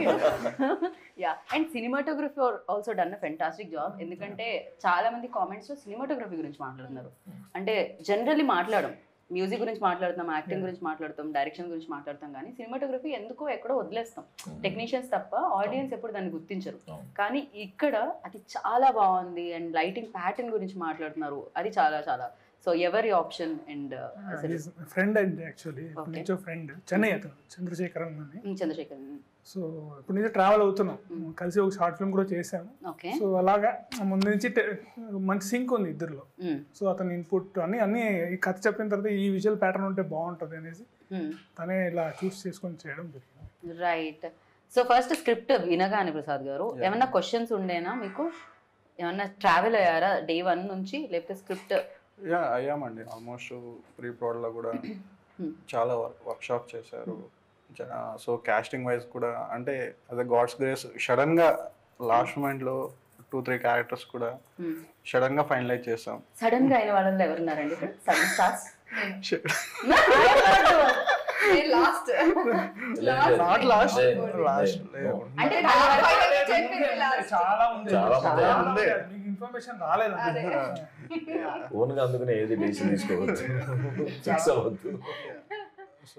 yeah and cinematography also done a fantastic job ఎందుకంటే చాలా మంది కామెంట్స్ లో సినిమాటోగ్రఫీ గురించి మాట్లాడుతున్నారు అంటే జనరల్లీ మాట్లాడడం మ్యూజిక్ గురించి మాట్లాడుతాం యాక్టింగ్ గురించి మాట్లాడతాం డైరెక్షన్ గురించి మాట్లాడతాం కానీ సినిమాటోగ్రఫీ ఎందుకో ఎక్కడో వదిలేస్తాం టెక్నీషియన్స్ తప్ప ఆడియన్స్ ఎప్పుడు దాన్ని గుర్తించరు అవును. కానీ ఇక్కడ అది చాలా బాగుంది అండ్ లైటింగ్ ప్యాటర్న్ గురించి మాట్లాడుతున్నారు అది చాలా చాలా సో ఎవరి ఆప్షన్ అండ్ ఫ్రెండ్ అండి యాక్చువల్లీ Okay. నుంచో ఫ్రెండ్ చెన్నై అతను చంద్రశేఖరన్ అని చంద్రశేఖర్ సో ఇప్పుడు నుంచి ట్రావెల్ అవుతున్నాం కలిసి ఒక షార్ట్ ఫిల్మ్ కూడా చేశాము ఓకే సో అలాగా ముందు నుంచి te- మంచి సింక్ ఉంది ఇద్దరిలో సో అతని ఇన్పుట్ అన్ని అన్ని ఈ కథ చెప్పిన తర్వాత ఈ విజువల్ ప్యాటర్న్ ఉంటే బాగుంటుంది అనేసి తనే ఇలా చూస్ చేసుకొని చేయడం జరిగింది రైట్ సో ఫస్ట్ స్క్రిప్ట్ వినగానే ప్రసాద్ గారు ఏమన్నా క్వశ్చన్స్ ఉండేనా మీకు ఏమన్నా ట్రావెల్ అయ్యారా డే వన్ నుంచి లేకపోతే స్క్రిప్ట్ యా అయ్యామండి ఆల్మోస్ట్ ప్రీ ప్రోడ్లో కూడా చాలా వర్క్ షాప్ చేశారు సో కాస్టింగ్ వైజ్ కూడా అంటే అదే గాడ్స్ గ్రేస్ సడన్గా లాస్ట్ మూమెంట్లో టూ త్రీ క్యారెక్టర్స్ కూడా సడన్గా ఫైనలైజ్ చేసాం సడన్ గా అయిన వాళ్ళలో ఎవరున్నారండి ఇక్కడ sudden stars last not last last అంటే చాలా ఉంది చాలా ఉంది. చాలా ఉంది. ఉంది. మీకు ఇన్ఫర్మేషన్ రాలేదండి ఓన్ గా అందుకనే ఏది డెసిషన్ తీసుకోవద్దు ఫిక్స్ అవ్వద్దు సో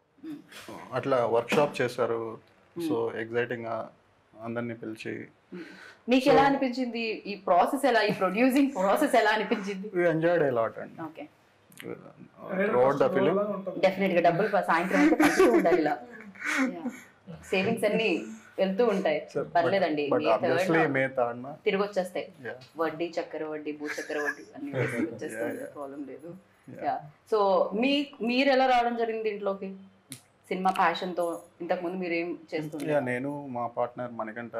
అట్లా వర్క్ షాప్ చేశారు సో ఎగ్జైటింగ్గా అందరినీ పిలిచి మీకు ఎలా అనిపించింది ఈ ప్రాసెస్ ఎలా ఈ ప్రొడ్యూసింగ్ ప్రాసెస్ ఎలా అనిపించింది ఎంజాయ్డ్ ఏ లాట్ అండి okay throughout the film definite గా డబ్బులు ప- సాయంత్రం అయితే పంచుతూ ఉండాలి ఇలా సేవింగ్స్ అన్ని వెళ్తూ ఉంటాయి పర్లేదండి బట్ మీ ఆబ్వియస్లీ థర్డ్ మే తాడిన తిరిగి వచ్చేస్తాయి Yeah. వడ్డీ చక్కెర వడ్డీ భూ చక్కెర వడ్డీ అన్ని వేసి వచ్చేస్తాయి Yeah, yeah. ప్రాబ్లం లేదు Yeah. సో మీ మీరు ఎలా రావడం జరిగింది దీంట్లోకి సినిమా ప్యాషన్ తో ఇంతకు ముందు మీరు ఏం యా చేస్తుంటారు నేను మా partner Manikanta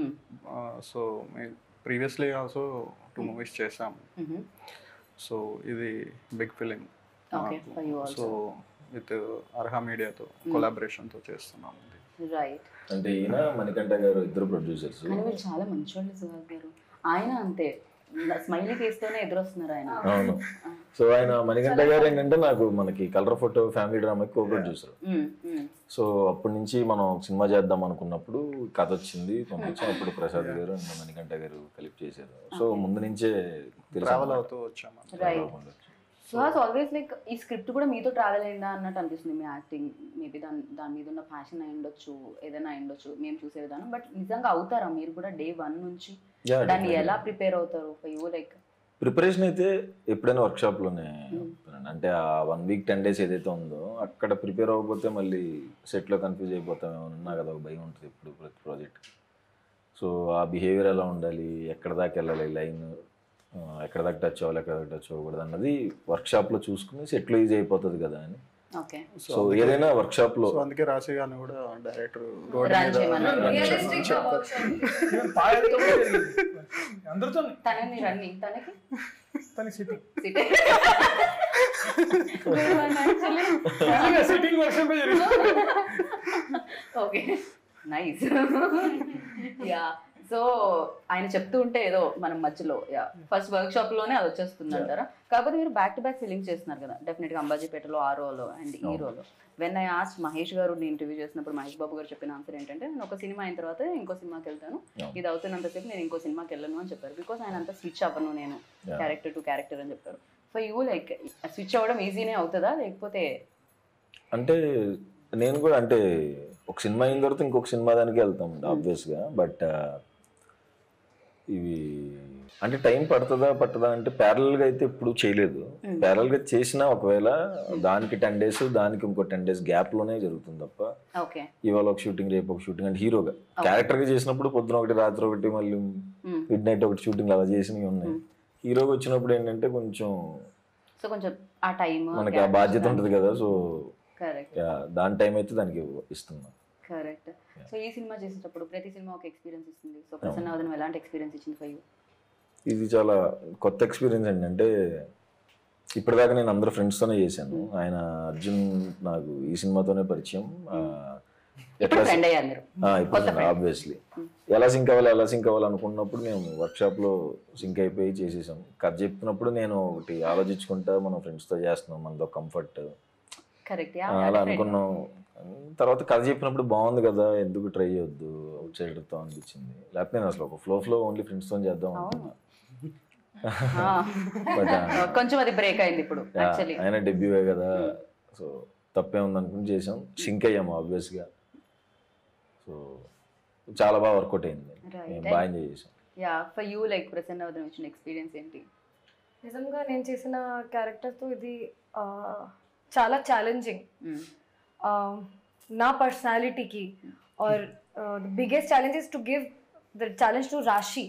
so previously also two movies చేసాం సో ఇది big film Okay, for you also. So with Arha మీడియాతో కొలాబరేషన్తో చేస్తున్నాం ఇది రైట్ అంటే ఈయన మణికంఠ గారు ఇద్దరు ప్రొడ్యూసర్స్ కానీ మీరు చాలా మంచోళ్ళు సుహాస్ గారు ఆయన అంతే స్మైలీ ఫేస్తోనే ఎదురొస్తున్నారు ఆయన అవును సో ఆయన మణికంఠ గారు ఏంటంటే నాకు మనకి కలర్ ఫోటో ఫ్యామిలీ డ్రామాకి co producer um, um. So అప్పటి నుంచి మనం సినిమా చేద్దాం అనుకున్నప్పుడు కథ వచ్చింది పంపించాం అప్పుడు ప్రసాద్ గారు అండ్ మణికంఠ గారు కలిపి చేశారు సో ముందు నుంచే తెలుసు ట్రావెల్ అన్నమాట. అవుతూ వచ్చాము రైట్ సుహాస్ ఆల్వేస్ లైక్ ఈ స్క్రిప్ట్ కూడా మీతో ట్రావెల్ అయిందా అన్నట్టు అనిపిస్తుంది మీ యాక్టింగ్ మేబీ దాని దాని మీద ఉన్న ప్యాషన్ అయి ఉండొచ్చు ఏదైనా అయి ఉండొచ్చు మేము చూసే విధానం బట్ నిజంగా అవుతారా మీరు కూడా డే వన్ నుంచి Yeah, దాన్ని definitely. ఎలా ప్రిపేర్ అవుతారు యూ లైక్ ప్రిపరేషన్ అయితే ఎప్పుడైనా వర్క్షాప్ లోనే అవుతానండి. అంటే ఆ వన్ వీక్ టెన్ డేస్ ఏదైతే ఉందో అక్కడ ప్రిపేర్ అవ్వకపోతే మళ్ళీ సెట్ లో కన్ఫ్యూజ్ అయిపోతామేమో నాకు అదొక భయం ఉంటుంది ఇప్పుడు ప్రతి ప్రాజెక్ట్ సో ఆ బిహేవియర్ ఎలా ఉండాలి ఎక్కడ దాకా వెళ్ళాలి లైన్ ఎక్కడ దాకా టచ్ అవ్వాలి ఎక్కడ దాకా టచ్ అవ్వకూడదు అన్నది వర్క్షాప్ లో చూసుకుని సెట్ లో ఈజీ అయిపోతుంది కదా అని ఓకే సో ఏదైనా వర్క్షాప్ లో సో అందుకే రాశి గారిని కూడా డైరెక్టర్ రోడ్ Run మీద చేయమన్నారు. రియలిస్టిక్ ఈవెన్ పాయలతో కూడా జరిగింది. అందరితో తనని రన్నింగ్ తనకి తనకి సిట్టింగ్ సిట్టింగ్ వర్షన్ జరిగింది ఓకే నైస్ యా సో ఆయన చెప్తూ ఉంటే ఏదో మనం మధ్యలో యా ఫస్ట్ వర్క్ షాప్ లోనే అది వచ్చేస్తుంది అంటారా కాకపోతే మీరు బ్యాక్ టు బ్యాక్ ఫిలింగ్ చేస్తున్నారు కదా డెఫినెట్ గా అంబాజీపేటలో ఆ రోలో అండ్ ఈ రోలో వెన్ ఐ ఆస్ట్ మహేష్ గారు నేను ఇంటర్వ్యూ చేసినప్పుడు మహేష్ బాబు గారు చెప్పిన ఆన్సర్ ఏంటంటే నేను ఒక సినిమా అయిన తర్వాత ఇంకో సినిమాకి వెళ్తాను Yeah. ఇది అవుతున్నంతసేపు నేను ఇంకో సినిమాకి వెళ్ళను అని చెప్పారు బికాస్ ఆయన అంతా స్విచ్ అవ్వను నేను Yeah. క్యారెక్టర్ టు క్యారెక్టర్ అని చెప్పారు ఫర్ యూ లైక్ స్విచ్ అవ్వడం ఈజీనే అవుతుందా లేకపోతే అంటే నేను కూడా అంటే ఒక సినిమా అయిన తర్వాత ఇంకొక సినిమా దానికి వెళ్తాం ఆబ్వియస్గా బట్ ఇవి అంటే టైం పడుతుందా పట్టదా అంటే parallel గా అయితే ఇప్పుడు చేయలేదు Parallel గా చేసినా ఒకవేళ దానికి టెన్ డేస్ దానికి ఇంకో టెన్ డేస్ లోనే జరుగుతుంది తప్ప ఓకే ఇవాళ ఒక షూటింగ్ రేపు ఒక షూటింగ్ అంటే హీరోగా క్యారెక్టర్గా చేసినప్పుడు పొద్దున ఒకటి రాత్రి ఒకటి మళ్ళీ Mm. మిడ్ నైట్ ఒకటి షూటింగ్ అలా చేసినవి ఉన్నాయి హీరోగా వచ్చినప్పుడు ఏంటంటే కొంచెం సో కొంచెం ఆ టైం మనకి ఆ బాధ్యత ఉంటుంది కదా సో కరెక్ట్ దాని టైం అయితే దానికి ఇస్తున్నాం కరెక్ట్ సో ఈ సినిమా చేసేటప్పుడు ప్రతి సినిమా ఒక ఎక్స్పీరియన్స్ ఇస్తుంది సో ప్రసన్నవదనం ఎలాంటి ఎక్స్పీరియన్స్ ఇచ్చింది ఫర్ యూ ఇది చాలా కొత్త ఎక్స్పీరియన్స్ అండి అంటే ఇప్పటిదాకా నేను అందరు ఫ్రెండ్స్తోనే చేశాను ఆయన అర్జున్ నాకు ఈ సినిమాతోనే పరిచయం ఆ, ఇప్పుడు ఫ్రెండ్ అయ్యారు మీరు ఆ, ఇప్పుడు ఆబ్వియస్లీ ఎలా సింక్ అవ్వాలి ఎలా సింక్ అవ్వాలి అనుకున్నప్పుడు మేము వర్క్షాప్లో సింక్ అయిపోయి చేసేసాం కథ చెప్పినప్పుడు నేను ఒకటి ఆలోచించుకుంటా మనం ఫ్రెండ్స్తో చేస్తున్నాం మనతో కంఫర్ట్ కరెక్ట్ అలా అనుకున్నాం తర్వాత కథ చెప్పినప్పుడు బాగుంది కదా ఎందుకు ట్రై చేయొద్దు అవుట్ సైడర్తో అనిపించింది లేకపోతే నేను అసలు ఒక ఫ్లో ఫ్లో ఓన్లీ ఫ్రెండ్స్తో చేద్దాం అనుకున్నా But, uh, కొంచెం అది బ్రేక్ అయింది ఇప్పుడు Yeah, యాక్చువల్లీ ఆయన డెబ్యూవే కదా సో తప్పే ఉంది అనుకుని చేసాం సింక్ అయ్యాము ఆబ్వియస్గా సో చాలా బాగా వర్కౌట్ అయింది Right. మేము బాగా ఎంజాయ్ చేసాం యా ఫర్ యూ లైక్ ప్రసన్నవదనం ఇచ్చిన ఎక్స్పీరియన్స్ ఏంటి నిజంగా నేను చేసిన క్యారెక్టర్తో ఇది ఆ, చాలా ఛాలెంజింగ్ నా పర్సనాలిటీకి or the biggest challenge is to give the challenge to Rashi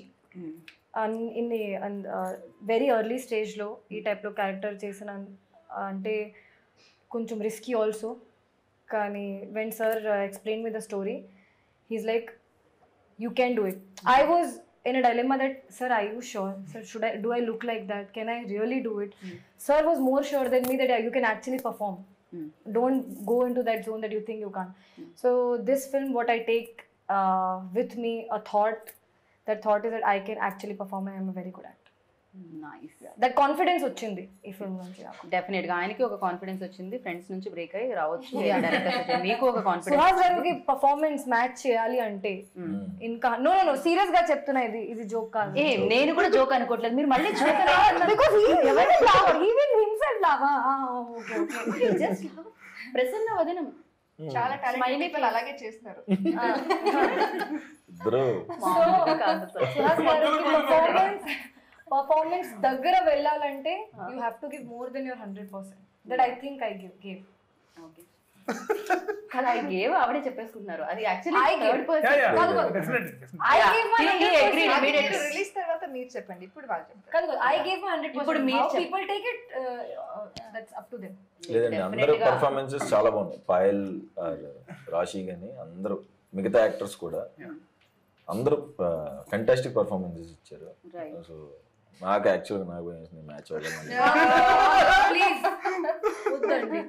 in very early స్టేజ్లో ఈ టైప్లో క్యారెక్టర్ చేసిన అంటే కొంచెం రిస్కీ ఆల్సో కానీ when sir explain with the story he's like you can do it. I was in a dilemma that, sir, are you sure? Sir, should I do I look like that? Can I really do it? Sir was more sure than me that yeah, you can actually perform. Don't go into that zone that you think you can't. So this film, what I take uh, with me, a thought. That thought is that I can actually perform and I'm a very good actor. Nice That confidence వచ్చింది ఈ film నుంచి నాకు. Definite గా ఆయనకి ఒక confidence వచ్చింది friends నుంచి break అయ్యి రావచ్చు డైరెక్టర్ మీకు ఒక కాన్ఫిడెన్స్ సుహాస్ గారికి పర్ఫార్మెన్స్ మ్యాచ్ చేయాలి అంటే ఇంకా నో నో సీరియస్ గా చెప్తున్నా ఇది ఇది జోక్ కాదు ఏ నేను కూడా జోక్ అనుకోవట్లేదు మీరు మళ్ళీ జోక్ because he ఎవరి flower he will himself lava ah okay okay just Prasanna Vadanam చాలా టాలెంట్ పీపుల్ అలాగే చేస్తారు ఇద్దరు కాదు సార్ సుహాస్ గారికి పర్ఫార్మెన్స్ పర్ఫార్మెన్స్ దగ్గర వెళ్ళాలంటే you have to give more than your hundred percent that I think I give give okay కదా ఐ గేవ్ ఆవిడే చెప్పేసుకుంటున్నారు అది actually I gave. Third Yeah, yeah, person definitely, definitely. I Yeah. Give my He- he agreed immediately. Release తర్వాత మీరు చెప్పండి ఇప్పుడు వాళ్ళు చెప్తారు కాదు ఐ గివ్ మై హండ్రెడ్ ఇప్పుడు పర్సెంట్ మీరు హౌ చెప్- people take it that's up to them లేదండి అందరూ పర్ఫార్మెన్సెస్ చాలా బాగున్నాయి పాయల్ ఆర్ రాశి కానీ అందరూ మిగతా యాక్టర్స్ కూడా అందరూ ఫెంటాస్టిక్ పర్ఫార్మెన్సెస్ ఇచ్చారు Right. సో నాకు యాక్చువల్గా నాకు భయం మ్యాచ్ అవ్వగలను ప్లీజ్ వద్దండి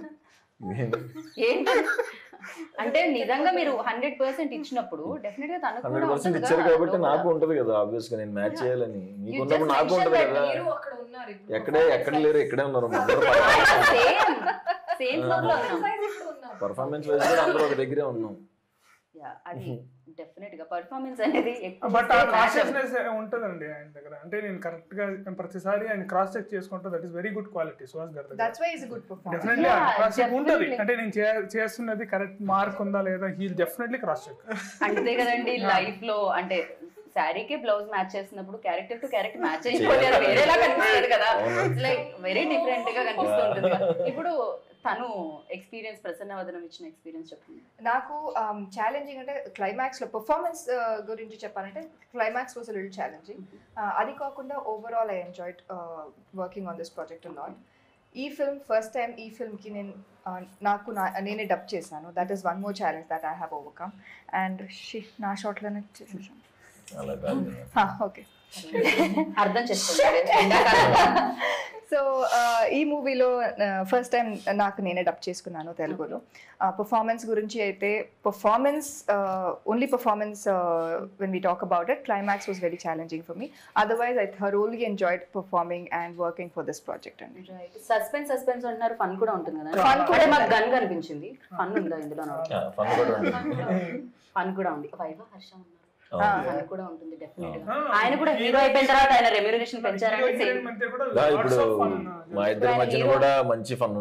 ఏంటి అంటే నిజంగా మీరు హండ్రెడ్ పర్సెంట్ ఇచ్చినప్పుడు డెఫినెట్ గా తనకు హండ్రెడ్ కూడా పర్సెంట్ ఉంటుంది ఇచ్చారు కదా, కాబట్టి లోపల. నాకు ఉంటది కదా ఆబ్వియస్ గా నేను మ్యాచ్ చేయాలని మీకు You ఉన్నప్పుడు just నాకు mentioned ఉంటది that కదా మీరు అక్కడ ఉన్నారు ఇప్పుడు ఎక్కడే ఎక్కడ లేరు ఇక్కడే ఉన్నారు సేమ్ సేమ్ ఫ్లోర్ లో ఉన్నాం ఇప్పుడు ఉన్నారు పర్ఫార్మెన్స్ వైజ్ కూడా అందరూ ఒక దగ్గరే ఉన్నాం Yeah, అది డెఫినెట్ గా పర్ఫార్మెన్స్ అనేది ఎక్కువ బట్ ఆ సేపు match అవ్వదు. కాన్షియస్నెస్ ఉంటుందండి ఆయన దగ్గర అంటే నేను కరెక్ట్ గా ప్రతిసారి ఆయన క్రాస్ చెక్ చేసుకుంటా that is very good quality Suhas గారి దగ్గర that's why is good performance definitely Yeah, cross check ఉంటుంది definitely. అంటే నేను చే- చేస్తున్నది కరెక్ట్ మార్క్ ఉందా లేదా హీ డెఫినెట్లీ క్రాస్ చెక్ అంతే కదండి లైఫ్ లో అంటే శారీకి బ్లౌజ్ మ్యాచ్ చేస్తున్నప్పుడు క్యారెక్టర్ టు క్యారెక్టర్ మ్యాచ్ అయిపోతే అది వేరేలా కనిపిస్తుంది కదా లైక్ వెరీ డిఫరెంట్ గా కనిపిస్తూ ఉంటుంది కదా. ఇప్పుడు తను ఎక్స్పీరియన్స్ ప్రసన్న వదనం ఇచ్చిన ఎక్స్పీరియన్స్ చెప్పండి నాకు ఛాలెంజింగ్ అంటే క్లైమాక్స్ లో పర్ఫార్మెన్స్ గురించి చెప్పాలంటే క్లైమాక్స్ వాజ్ లిటిల్ ఛాలెంజింగ్ అది కాకుండా overall I enjoyed working on this project lot ఈ ఫిల్మ్ ఫస్ట్ టైం ఈ ఫిల్మ్కి నేను uh, నాకు నా నేనే డబ్ చేశాను that is one more challenge that I have overcome and she నా షార్ట్లోనే చేసేసాను అలా కాదు ఓకే అర్థం చేసుకోండి ఎండాకాలం. సో ఈ మూవీలో ఫస్ట్ టైం నాకు నేనే డబ్ చేసుకున్నాను తెలుగులో పర్ఫార్మెన్స్ గురించి అయితే performance only performance when we talk about it climax was very challenging for me otherwise I thoroughly enjoyed performing and working for this project అండి సస్పెన్స్ సస్పెన్స్ అంటున్నారు ఫన్ కూడా ఉంటుంది కదా Fun ఫన్ కూడా మాకు గన్ కనిపించింది ఫన్ ఉందా ఇందులో ఫన్ కూడా ఉంటుంది ఫన్ కూడా ఉంది వైవ హర్ష ఉన్నారు అవును. ఫన్ కూడా ఉంటుంది డెఫినెట్ గా Ah. ఆయన కూడా హీరో అయిపోయిన తర్వాత ఆయన రెమ్యూనరేషన్ పెంచారంటే సేమ్ దా ఇప్పుడు మా ఇద్దరి మధ్యన కూడా మంచి ఫన్ ఉంటుంది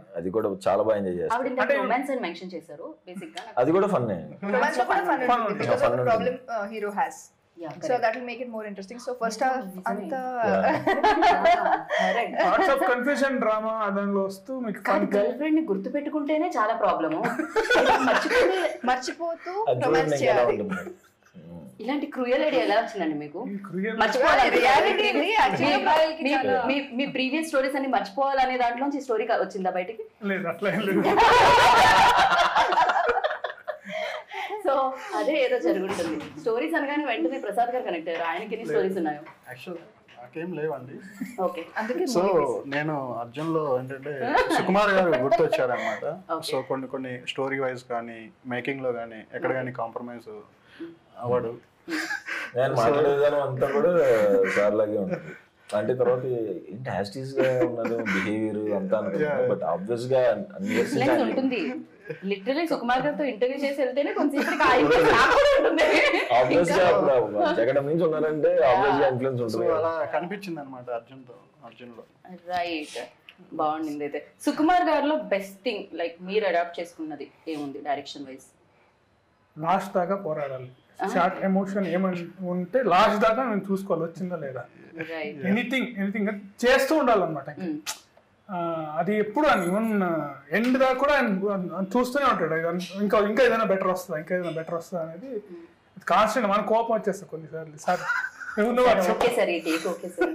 అది కూడా చాలా బాగా ఎంజాయ్ చేస్తాం ఆవిడ ఇందాక అంటే- రొమాన్స్ అని మెన్షన్ చేశారు బేసిక్ గా అది కూడా ఫన్నే రొమాన్స్ లో కూడా ఫన్ Fun ఉంటుంది ఉంటుంది. బికాస్ ఆఫ్ Fun ద ఉంటుంది. Problem hero has Yeah, so correct. That will make it more interesting so first half నిజమే. అంత Correct. Thoughts of confusion drama దానిలో వస్తూ మీకు కానీ ఫన్ గర్ల్ ఫ్రెండ్ ని గుర్తు పెట్టుకుంటేనే చాలా ప్రాబ్లము మర్చిపోయి మర్చిపోతూ అది రొమాన్స్ చూడండి ఎలా చేయాలి ఉంటుంది ఉమ్. ఇలాంటి క్రూయల్ ఐడియా ఎలా వచ్చిందండి మీకు క్రియల్ మర్చిపోవాలి reality ఇది actually మీ- మీ- చాలా- మీ- మీ ప్రీవియస్ స్టోరీస్ అన్ని మర్చిపోవాలనే దాంట్లోంచి స్టోరీ వచ్చిందా బయటికి లేదు అట్లా ఏం లేదు సో అదే ఏదో జరుగుతుంది స్టోరీస్ అనగానే వెంటనే ప్రసాద్ గారు కనెక్ట్ అయ్యారు ఆయనకి ఎన్ని స్టోరీస్ ఉన్నాయో యాక్చువల్ నాకేం లేవండి ఓకే అందుకే సో నేను అర్జున్ లో ఏంటంటే సుకుమార్ గారు గుర్తొచ్చారనమాట Okay. సో కొన్ని కొన్ని స్టోరీ వైజ్ కానీ మేకింగ్ లో కానీ ఎక్కడ కానీ కాంప్రమైజ్ అవ్వడు నేను మాట్లాడే విధానం అంతా కూడా సార్ లాగే ఉంటుంది అంటే తర్వాత ఏంటి యాస్టీస్ గా ఉన్నది బిహేవియర్ అంతా అనుకున్నాను బట్ ఆబ్వియస్ గా అన్ని years లెన్స్ నుంచి ఉంటుంది లిటరలీ సుకుమార్ గారితో ఇంటర్వ్యూ చేసి వెళ్తేనే కొంచెంసేపటికి ఆగిపోయి నాకు కూడా ఉంటుంది ఆబ్వియస్ గా అప్పుడు జగడం నుంచి ఉన్నారంటే ఆబ్వియస్ గా ఇన్ఫ్లుయెన్స్ సో ఉంటుంది కదా. అలా కనిపించింది అనమాట అర్జున్ తో అర్జున్ లో రైట్ బాగుండింది అయితే సుకుమార్ గారిలో బెస్ట్ థింగ్ లైక్ మీరు అడాప్ట్ చేసుకున్నది ఏముంది డైరెక్షన్ వైజ్ లాస్ట్ దాకా పోరాడాలి షార్ట్ ఎమోషన్ ఏమని ఉంటే లాస్ట్ దాకా నేను చూసుకోవాలి వచ్చిందా లేదా రైట్ ఎనీథింగ్ ఎనీథింగ్ చేస్తూ ఉండాలన్నమాట ఆ, అది ఎప్పుడు అని ఈవెన్ ఎండ్ దాకా కూడా ఆయన ఆయన చూస్తూనే ఉంటాడు ఇది ఇంకా ఇంకా ఏదైనా బెటర్ వస్తుందా ఇంకా ఏదైనా బెటర్ వస్తుందా అనేది కాన్స్టెంట్ మన కోపం వచ్చేస్తుంది కొన్నిసార్లు సార్ నువ్వు ఓకే సార్ ఈ టేక్ ఓకే సార్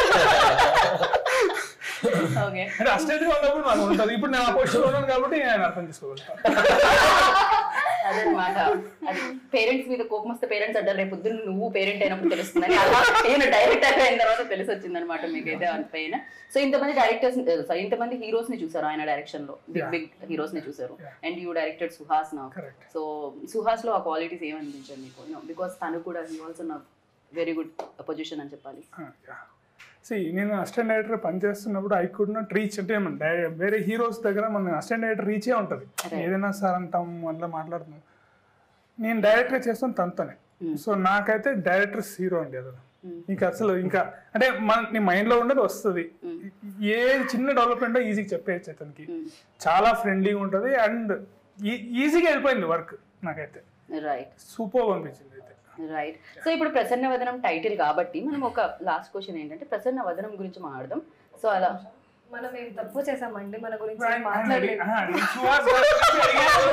ఓకే అంటే అస్టేట్ ఉన్నప్పుడు నాకు ఉంటుంది ఇప్పుడు నేను ఆ పొజిషన్ ఉన్నాను కాబట్టి నేను అర్థం చేసుకోగలుగుతాను అదనమాట అది పేరెంట్స్ మీద కోపం వస్తే పేరెంట్స్ అంటారు రేపు పొద్దున్న నువ్వు పేరెంట్ అయినప్పుడు తెలుస్తుందని అలా నేను డైరెక్టర్ అయిన తర్వాత తెలిసి వచ్చింది అనమాట మీకైతే పైన సో ఇంతమంది డైరెక్టర్స్ సారీ ఇంతమంది హీరోస్ ని చూసారు ఆయన డైరెక్షన్ లో బిగ్ Yeah. బిగ్ హీరోస్ ని చూసారు Yeah. And you directed Suhas నా Correct. సో సుహాస్ లో ఆ క్వాలిటీస్ ఏమనిపించాయి మీకు బికాస్ తను కూడా హీ ఆల్సో నా వెరీ గుడ్ పొజిషన్ అని చెప్పాలి సి నేను అసిస్టెంట్ డైరెక్టర్ పనిచేస్తున్నప్పుడు ఐ కుడ్ నాట్ రీచ్ అంటే మన డై- వేరే హీరోస్ దగ్గర మన అసిస్టెంట్ డైరెక్టర్ రీచే ఉంటుంది Right. ఏదైనా సార్ అంటాం అట్లా మాట్లాడుతున్నాం నేను డైరెక్ట్గా చేస్తాను తనతోనే సో నాకైతే డైరెక్టర్స్ హీరో అండి అతను ఇంకా అసలు ఇంకా అంటే మన నీ మైండ్లో ఉండదు వస్తుంది ఏ చిన్న డెవలప్మెంట్ ఈజీగా చెప్పేయచ్చు అతనికి చాలా ఫ్రెండ్లీగా ఉంటుంది అండ్ ఈజీగా వెళ్ళిపోయింది వర్క్ నాకైతే రైట్ సూపర్ అనిపించింది అయితే రైట్ సో ఇప్పుడు ప్రసన్న వదనం టైటిల్ కాబట్టి మనం ఒక లాస్ట్ క్వశ్చన్ ఏంటంటే ప్రసన్న వదనం గురించి మాట్లాడదాం సో అలా మనం ఏం తప్పు చేసామండి మన గురించి ఏం ఆయన- ఆయన మాట్లాడలేదు అడిగి- ఆ, సుహాస్ గారి గురించి అడిగారు.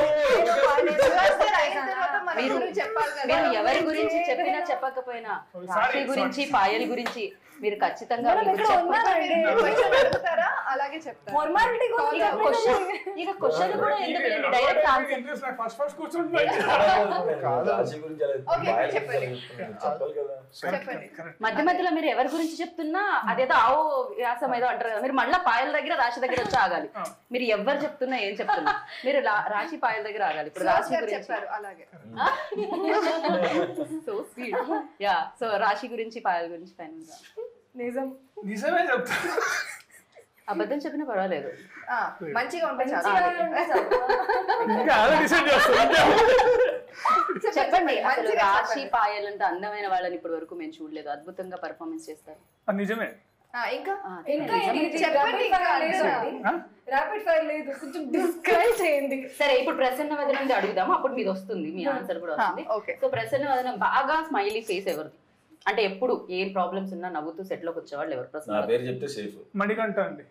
మీరు మీరు ఎవరి గురించి చెప్పినా చెప్పకపోయినా రాశి గురించి పాయల్ గురించి మీరు ఖచ్చితంగా మనం మీకు ఇక్కడ చెప్పాలి. ఉన్నామండి అలాగే చెప్తారు ఫార్మాలిటీ ఇక క్వశ్చన్ ఇక క్వశ్చన్ కూడా ఎందుకు లేండి డైరెక్ట్ ఆన్సర్ ఇంట్రెస్ట్ నాకు ఫస్ట్ ఫస్ట్ కూర్చుంటున్నాయి రాశి గురించి అలా Okay, బాగా చెప్పండి. చెప్పాలి కదా చెప్పండి మధ్య మధ్యలో మీరు ఎవరి గురించి చెప్తున్నా అదేదో ఆవు వ్యాసం ఏదో అంటారు కదా మీరు మళ్ళీ పాయల దగ్గర రాశి దగ్గర వచ్చి ఆగాలి మీరు ఎవరు చెప్తున్నా ఏం చెప్తున్నా మీరు లా- రాశి పాయల దగ్గర ఆగాలి ఇప్పుడు రాశి గారు గురించి చెప్పారు అలాగే సో స్వీట్ యా సో రాశి గురించి పాయల గురించి ఫైనల్ గా నిజం నిజమే చెప్తా అబద్ధం చెప్పినా పర్వాలేదు ఆ, మంచిగా ఉంటాయి మంచిగా చాలా ఉంటే చాలు. ఇంకా అదే డిసైడ్ చేస్తాను చెప్పండి అసలు మంచిగా రాశి చెప్పండి. పాయల్ అంటే అందమైన వాళ్ళని ఇప్పటి వరకు మేము చూడలేదు అద్భుతంగా పర్ఫార్మెన్స్ చేస్తారు అది నిజమే ఆ, ఇంకా ఆ, అదే ఇంకా నిజమే. ఇది చెప్పండి, rapid ఇంకా fire లేదు అంటున్నా. అండి. ఆ? ర్యాపిడ్ ఫైర్ లేదు కొంచెం డిస్క్రైబ్ చేయండి సరే ఇప్పుడు ప్రసన్న వదనం అడుగుదాము అప్పుడు మీది వస్తుంది మీ ఆన్సర్ కూడా వస్తుంది ఓకే సో ప్రసన్న వదనం బాగా స్మైలీ ఫేస్ ఎవరిది అంటే ఎప్పుడు ఏం ప్రాబ్లమ్స్ ఉన్నా నవ్వుతూ సెట్ లోకి వచ్చేవాళ్ళు ఎవరు నా ప్రసన్న పేరు చెప్తే సేఫ్ మణికంఠ అండి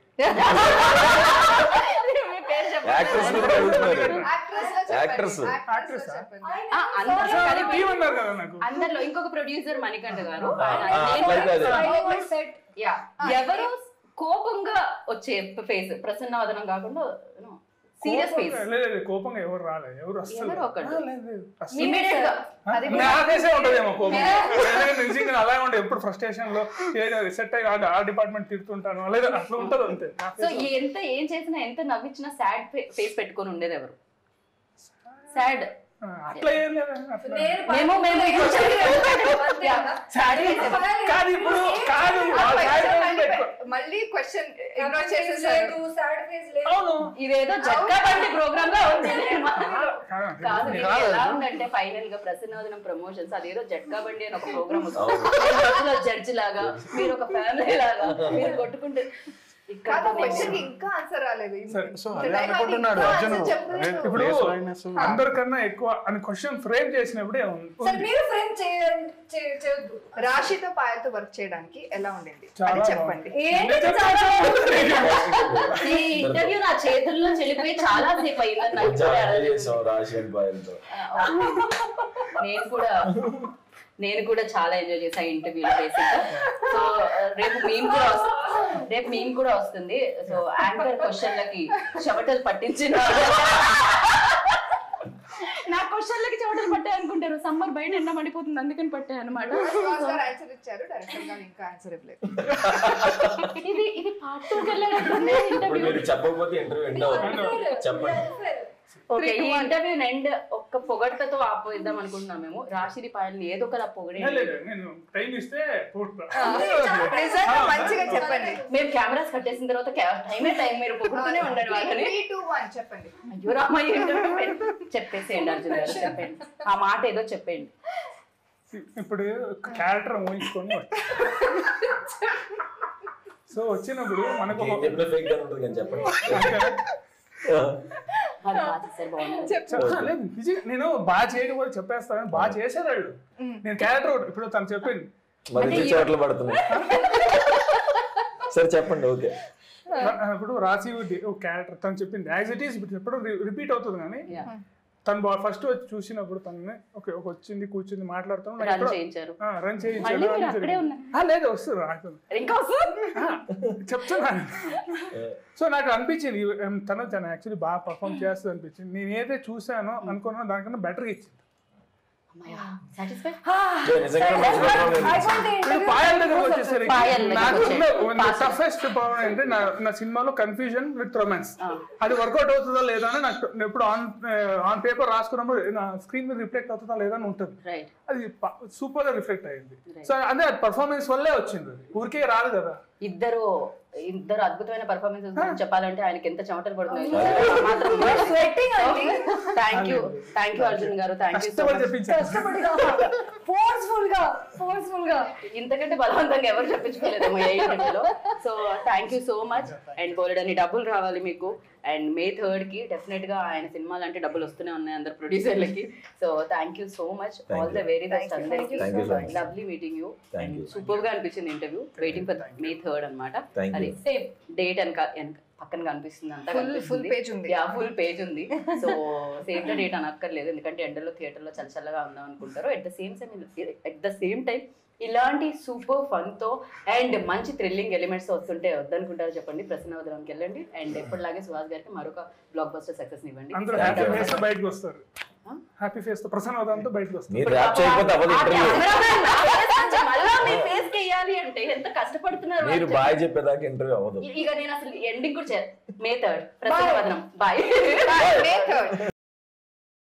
మీ పేరు చెప్పండి. యాక్ట్రెస్ కూడా అడుగుతున్నారు యాక్ట్రెస్ లో చెప్పండి Actors. యాక్ట్రెస్ లో చెప్పండి ఆ, అందరిలో కలిపి టీం అన్నారు కదా నాకు అందరిలో ఇంకొక ప్రొడ్యూసర్ మణికంఠ గారు ఆ, ఆయన- ఆ, నేను- అట్లయితే అదే. సెట్ యా ఎవరు కోపంగా వచ్చే ఫేస్ ప్రసన్న వదనం కాకుండా సీరియస్ ఫేస్ కోపంగా- లేదు, లేదు, కోపంగా ఎవరు రాలేదు ఎవరు అస్సలు ఎవరో ఒకళ్ళు. ఆ, లేదు, లేదు, అస్సలు. ఇమీడియట్ గా అది నా ఫేసే ఉంటదేమో కోపం ఎందుకంటే నిజంగా అలా ఉండే ఎప్పుడు ఫ్రస్ట్రేషన్ లో ఏదో సెట్ అయ్యి ఆ- ఆ డిపార్ట్మెంట్ తిడుతుంటాను లేదా అట్లా ఉంటది అంతే నా సో face ఎంత ఏం చేసినా ఎంత నవ్వించినా సాడ్ ఫేస్ పెట్టుకొని ఉండేది ఎవరు సాడ్ ఆ, అట్లా ఏం లేదు అట్లా మేము మేము ఈ question కి Sad face. కాదు ఇప్పుడు కాదు ఆ sad face మళ్ళీ పెట్టుకో. మళ్ళీ క్వశ్చన్ ఇగ్నోర్ లేదు చేసేసారు సాడ్ ఫేస్ లేదు అవును ఇదేదో జట్కా బండి ప్రోగ్రామ్ గా ఉంది కాదు, కాదు అది మీకు కాదు. ఎలా ఉందంటే ఫైనల్ గా ప్రసన్నవదనం ప్రమోషన్స్ అదేదో జట్కా బండి అని ఒక ప్రోగ్రామ్ వస్తుంది జడ్జి లాగా మీరు ఒక ఫ్యామిలీ లాగా మీరు కొట్టుకుంటే కాదు క్వశ్చన్ ఇంకా ఆన్సర్ రాలేదు సరే. సో ఇంత అదే time అది అనుకుంటున్నాడు ఇంకా అర్జున్ answer చెప్పలేదు. ఇప్పుడు Face blindness. అందరికన్నా ఎక్కువ అని క్వశ్చన్ ఫ్రేమ్ చేసినప్పుడే ఉంది. సార్ మీరు ఫ్రెండ్ చేయొద్దు రాశితో పాయలతో వర్క్ చేయడానికి ఎలా ఉండింది చాలా అది చెప్పండి ఏంటి చాలా ఈ ఇంటర్వ్యూ నా చేతుల్లో చెల్లిపోయి చాలా సేపు అయిందని నాకు చాలా కూడా enjoy చేసాం రాశి అండ్ బాయలతో నేను కూడా నేను కూడా చాలా ఎంజాయ్ చేసా ఇంటర్వ్యూలో బేసిక్ సో రేపు మేము కూడా వస్- రేపు మేము కూడా వస్తుంది సో యాంకర్ క్వశ్చన్లకి చెమటలు పట్టించిన నా క్వశ్చన్లకి చెమటలు పట్టాయి అనుకుంటారు సమ్మర్ బయట ఎండ మండిపోతుంది అందుకని పట్టాయి అనమాట ఆన్సర్ ఇచ్చారు డైరెక్టర్ గారు ఇంకా ఆన్సర్ ఇవ్వలేదు ఇది ఇది పార్ట్ టూకి వెళ్ళేటట్టుంది ఇప్పుడు ఇంటర్వ్యూ మీరు చెప్పకపోతే ఇంటర్వ్యూ ఎండ్ అవుతుంది చెప్పండి ఓకే ఈ ఇంటర్వ్యూ ఎండ్ ఒక్క పొగడ్తతో ఆపోయిద్దాం అనుకుంటున్నాం మేము రాశిది పాయల్ని ఏదో ఒకలా పొగడే లేదు, లేదు, నేను టైం ఇస్తే పోతా. నిజంగా మంచిగా చెప్పండి మేము కెమెరాస్ కట్టేసిన తర్వాత టైమే టైం మీరు పొగుడుతూనే ఉండండి వాళ్ళని త్రీ టూ వన్ చెప్పండి అయ్యో రామయ్య ఇంటర్వ్యూ చెప్పేసేయండి అర్జున్ గారు చెప్పండి ఆ మాట ఏదో చెప్పండి ఇప్పుడు క్యారెక్టర్ ఊహించుకొని సో వచ్చినప్పుడు మనకు ఏం ఒక చెప్పినా ఫేక్ గానే ఉంటుంది కానీ చెప్పండి అది బాగా చేశారు బాగుంది చెప్ప- లేదు, నిజంగా నేను బాగా చేయకపోతే చెప్పేస్తాను బాగా చేశారు వాళ్ళు నేను క్యారెక్టర్ ఇప్పుడు తను చెప్పింది మరి ఇచ్చే చోట్ల పడుతున్నాయి సరే చెప్పండి ఓకే రా- ఇప్పుడు రాసి ఒక క్యారెక్టర్ తను చెప్పింది యాజ్ ఇట్ ఈస్ ఇప్పుడు చెప్పడం రిపీట్ అవుతుంది కానీ Yeah. తను ఫస్ట్ వచ్చి చూసినప్పుడు తనని ఓకే ఒక వచ్చింది కూర్చుంది మాట్లాడుతాను నాకు రన్ ఎక్కడో- చేయించారు ఆ, రన్ చేయించాడు మళ్ళీ మీరు అని అక్కడే జరిగింది. ఉన్నారు. ఆ, లేదు వస్తుంది రాస్తుంది ఇంకా వస్తుంది చెప్తున్నాను సో నాకు అనిపించింది ఈ- em, తను తను యాక్చువల్లీ బాగా పర్ఫామ్ చేస్తుంది అనిపించింది నేను ఏదైతే చూసానో అనుకున్నానో దానికన్నా బెటర్గా ఇచ్చింది సాటిస్ఫై నిజంగా మంచి performance ఇచ్చింది. ఇప్పుడు పాయల్ దగ్గరకు వచ్చేసరికి పాయల్ దగ్గరకు నాకు వచ్చే- టఫెస్ట్ పవర్ అంటే నా నా సినిమాలో కన్ఫ్యూజన్ విత్ రొమాన్స్ అది వర్కౌట్ అవుతుందా లేదా అని నాకు నేను ఎప్పుడు ఆన్ ఆన్ పేపర్ రాసుకున్నప్పుడు నా స్క్రీన్ మీద రిఫ్లెక్ట్ అవుతుందా లేదా అని ఉంటుంది రైట్ అది సూపర్ గా రిఫ్లెక్ట్ అయింది సో అదే పర్ఫార్మెన్స్ వల్లే వచ్చింది అది ఊరికే రాదు కదా ఇద్దరు ఇద్దరు అద్భుతమైన పర్ఫార్మెన్సెస్ గురించి చెప్పాలంటే ఆయనకి ఎంత చెమటలు పడుతున్నాయి thank you thank you Arjun గారు థ్యాంక్ యూ సో కష్టపడి మచ్ చెప్పించాను కష్టపడి ఫోర్స్ఫుల్ గా ఫోర్స్ఫుల్ గా ఇంతకంటే బలవంతంగా ఎవరు చెప్పించుకోలేదేమో ఏ ఇంటర్వ్యూలో so thank you so much and బోలెడని డబ్బులు రావాలి మీకు అండ్ మే థర్డ్ కి డెఫినెట్ గా ఆయన సినిమాలు అంటే డబ్బులు వస్తూనే ఉన్నాయి అందరు ప్రొడ్యూసర్లకి so thank you so much Thank all the you. Very best అందరికి Thank you so much. Lovely meeting you Thank you. Super గా అనిపించింది interview waiting for May third అనమాట Thank అది you. సేమ్ డేట్ వెనక వెనక పక్కన కనిపిస్తుంది అంతా Full- full page ఉంది. యా ఫుల్ పేజ్ ఉంది సో సేమ్ ద డేట్ అనక్కర్లేదు ఎందుకంటే ఎండలో థియేటర్లో చల్లచల్లగా ఉందాం అనుకుంటారు at the same time at the same time ఇలాంటి సూపర్ ఫన్ తో అండ్ మంచి థ్రిల్లింగ్ ఎలిమెంట్స్ వస్తుంటే వద్దనుకుంటారో చెప్పండి ప్రసన్నవదనంకి వెళ్ళండి అండ్ ఎప్పటిలాగే సుహాస్ గారికి మరొక బ్లాక్ బస్టర్ సక్సెస్ ఇవ్వండి అందరూ Thank హ్యాపీ you. ఫేస్ తో బయటకు వస్తారు హ్యాపీ ఫేస్ తో ప్రసన్నవదంతో బయటకు వస్తారు మీరు ర్యాప్ చేయకపోతే అవ్వదు ఇంటర్వ్యూ మళ్ళా మీ ఫేస్ కి వేయాలి అంటే ఎంత కష్టపడుతున్నారు మీరు వాళ్ళు. బాయ్ చెప్పేదాకా ఇంటర్వ్యూ అవ్వదు ఇక నేను అసలు ఎండింగ్ కూడా చే May third Prasannavadanam bye May third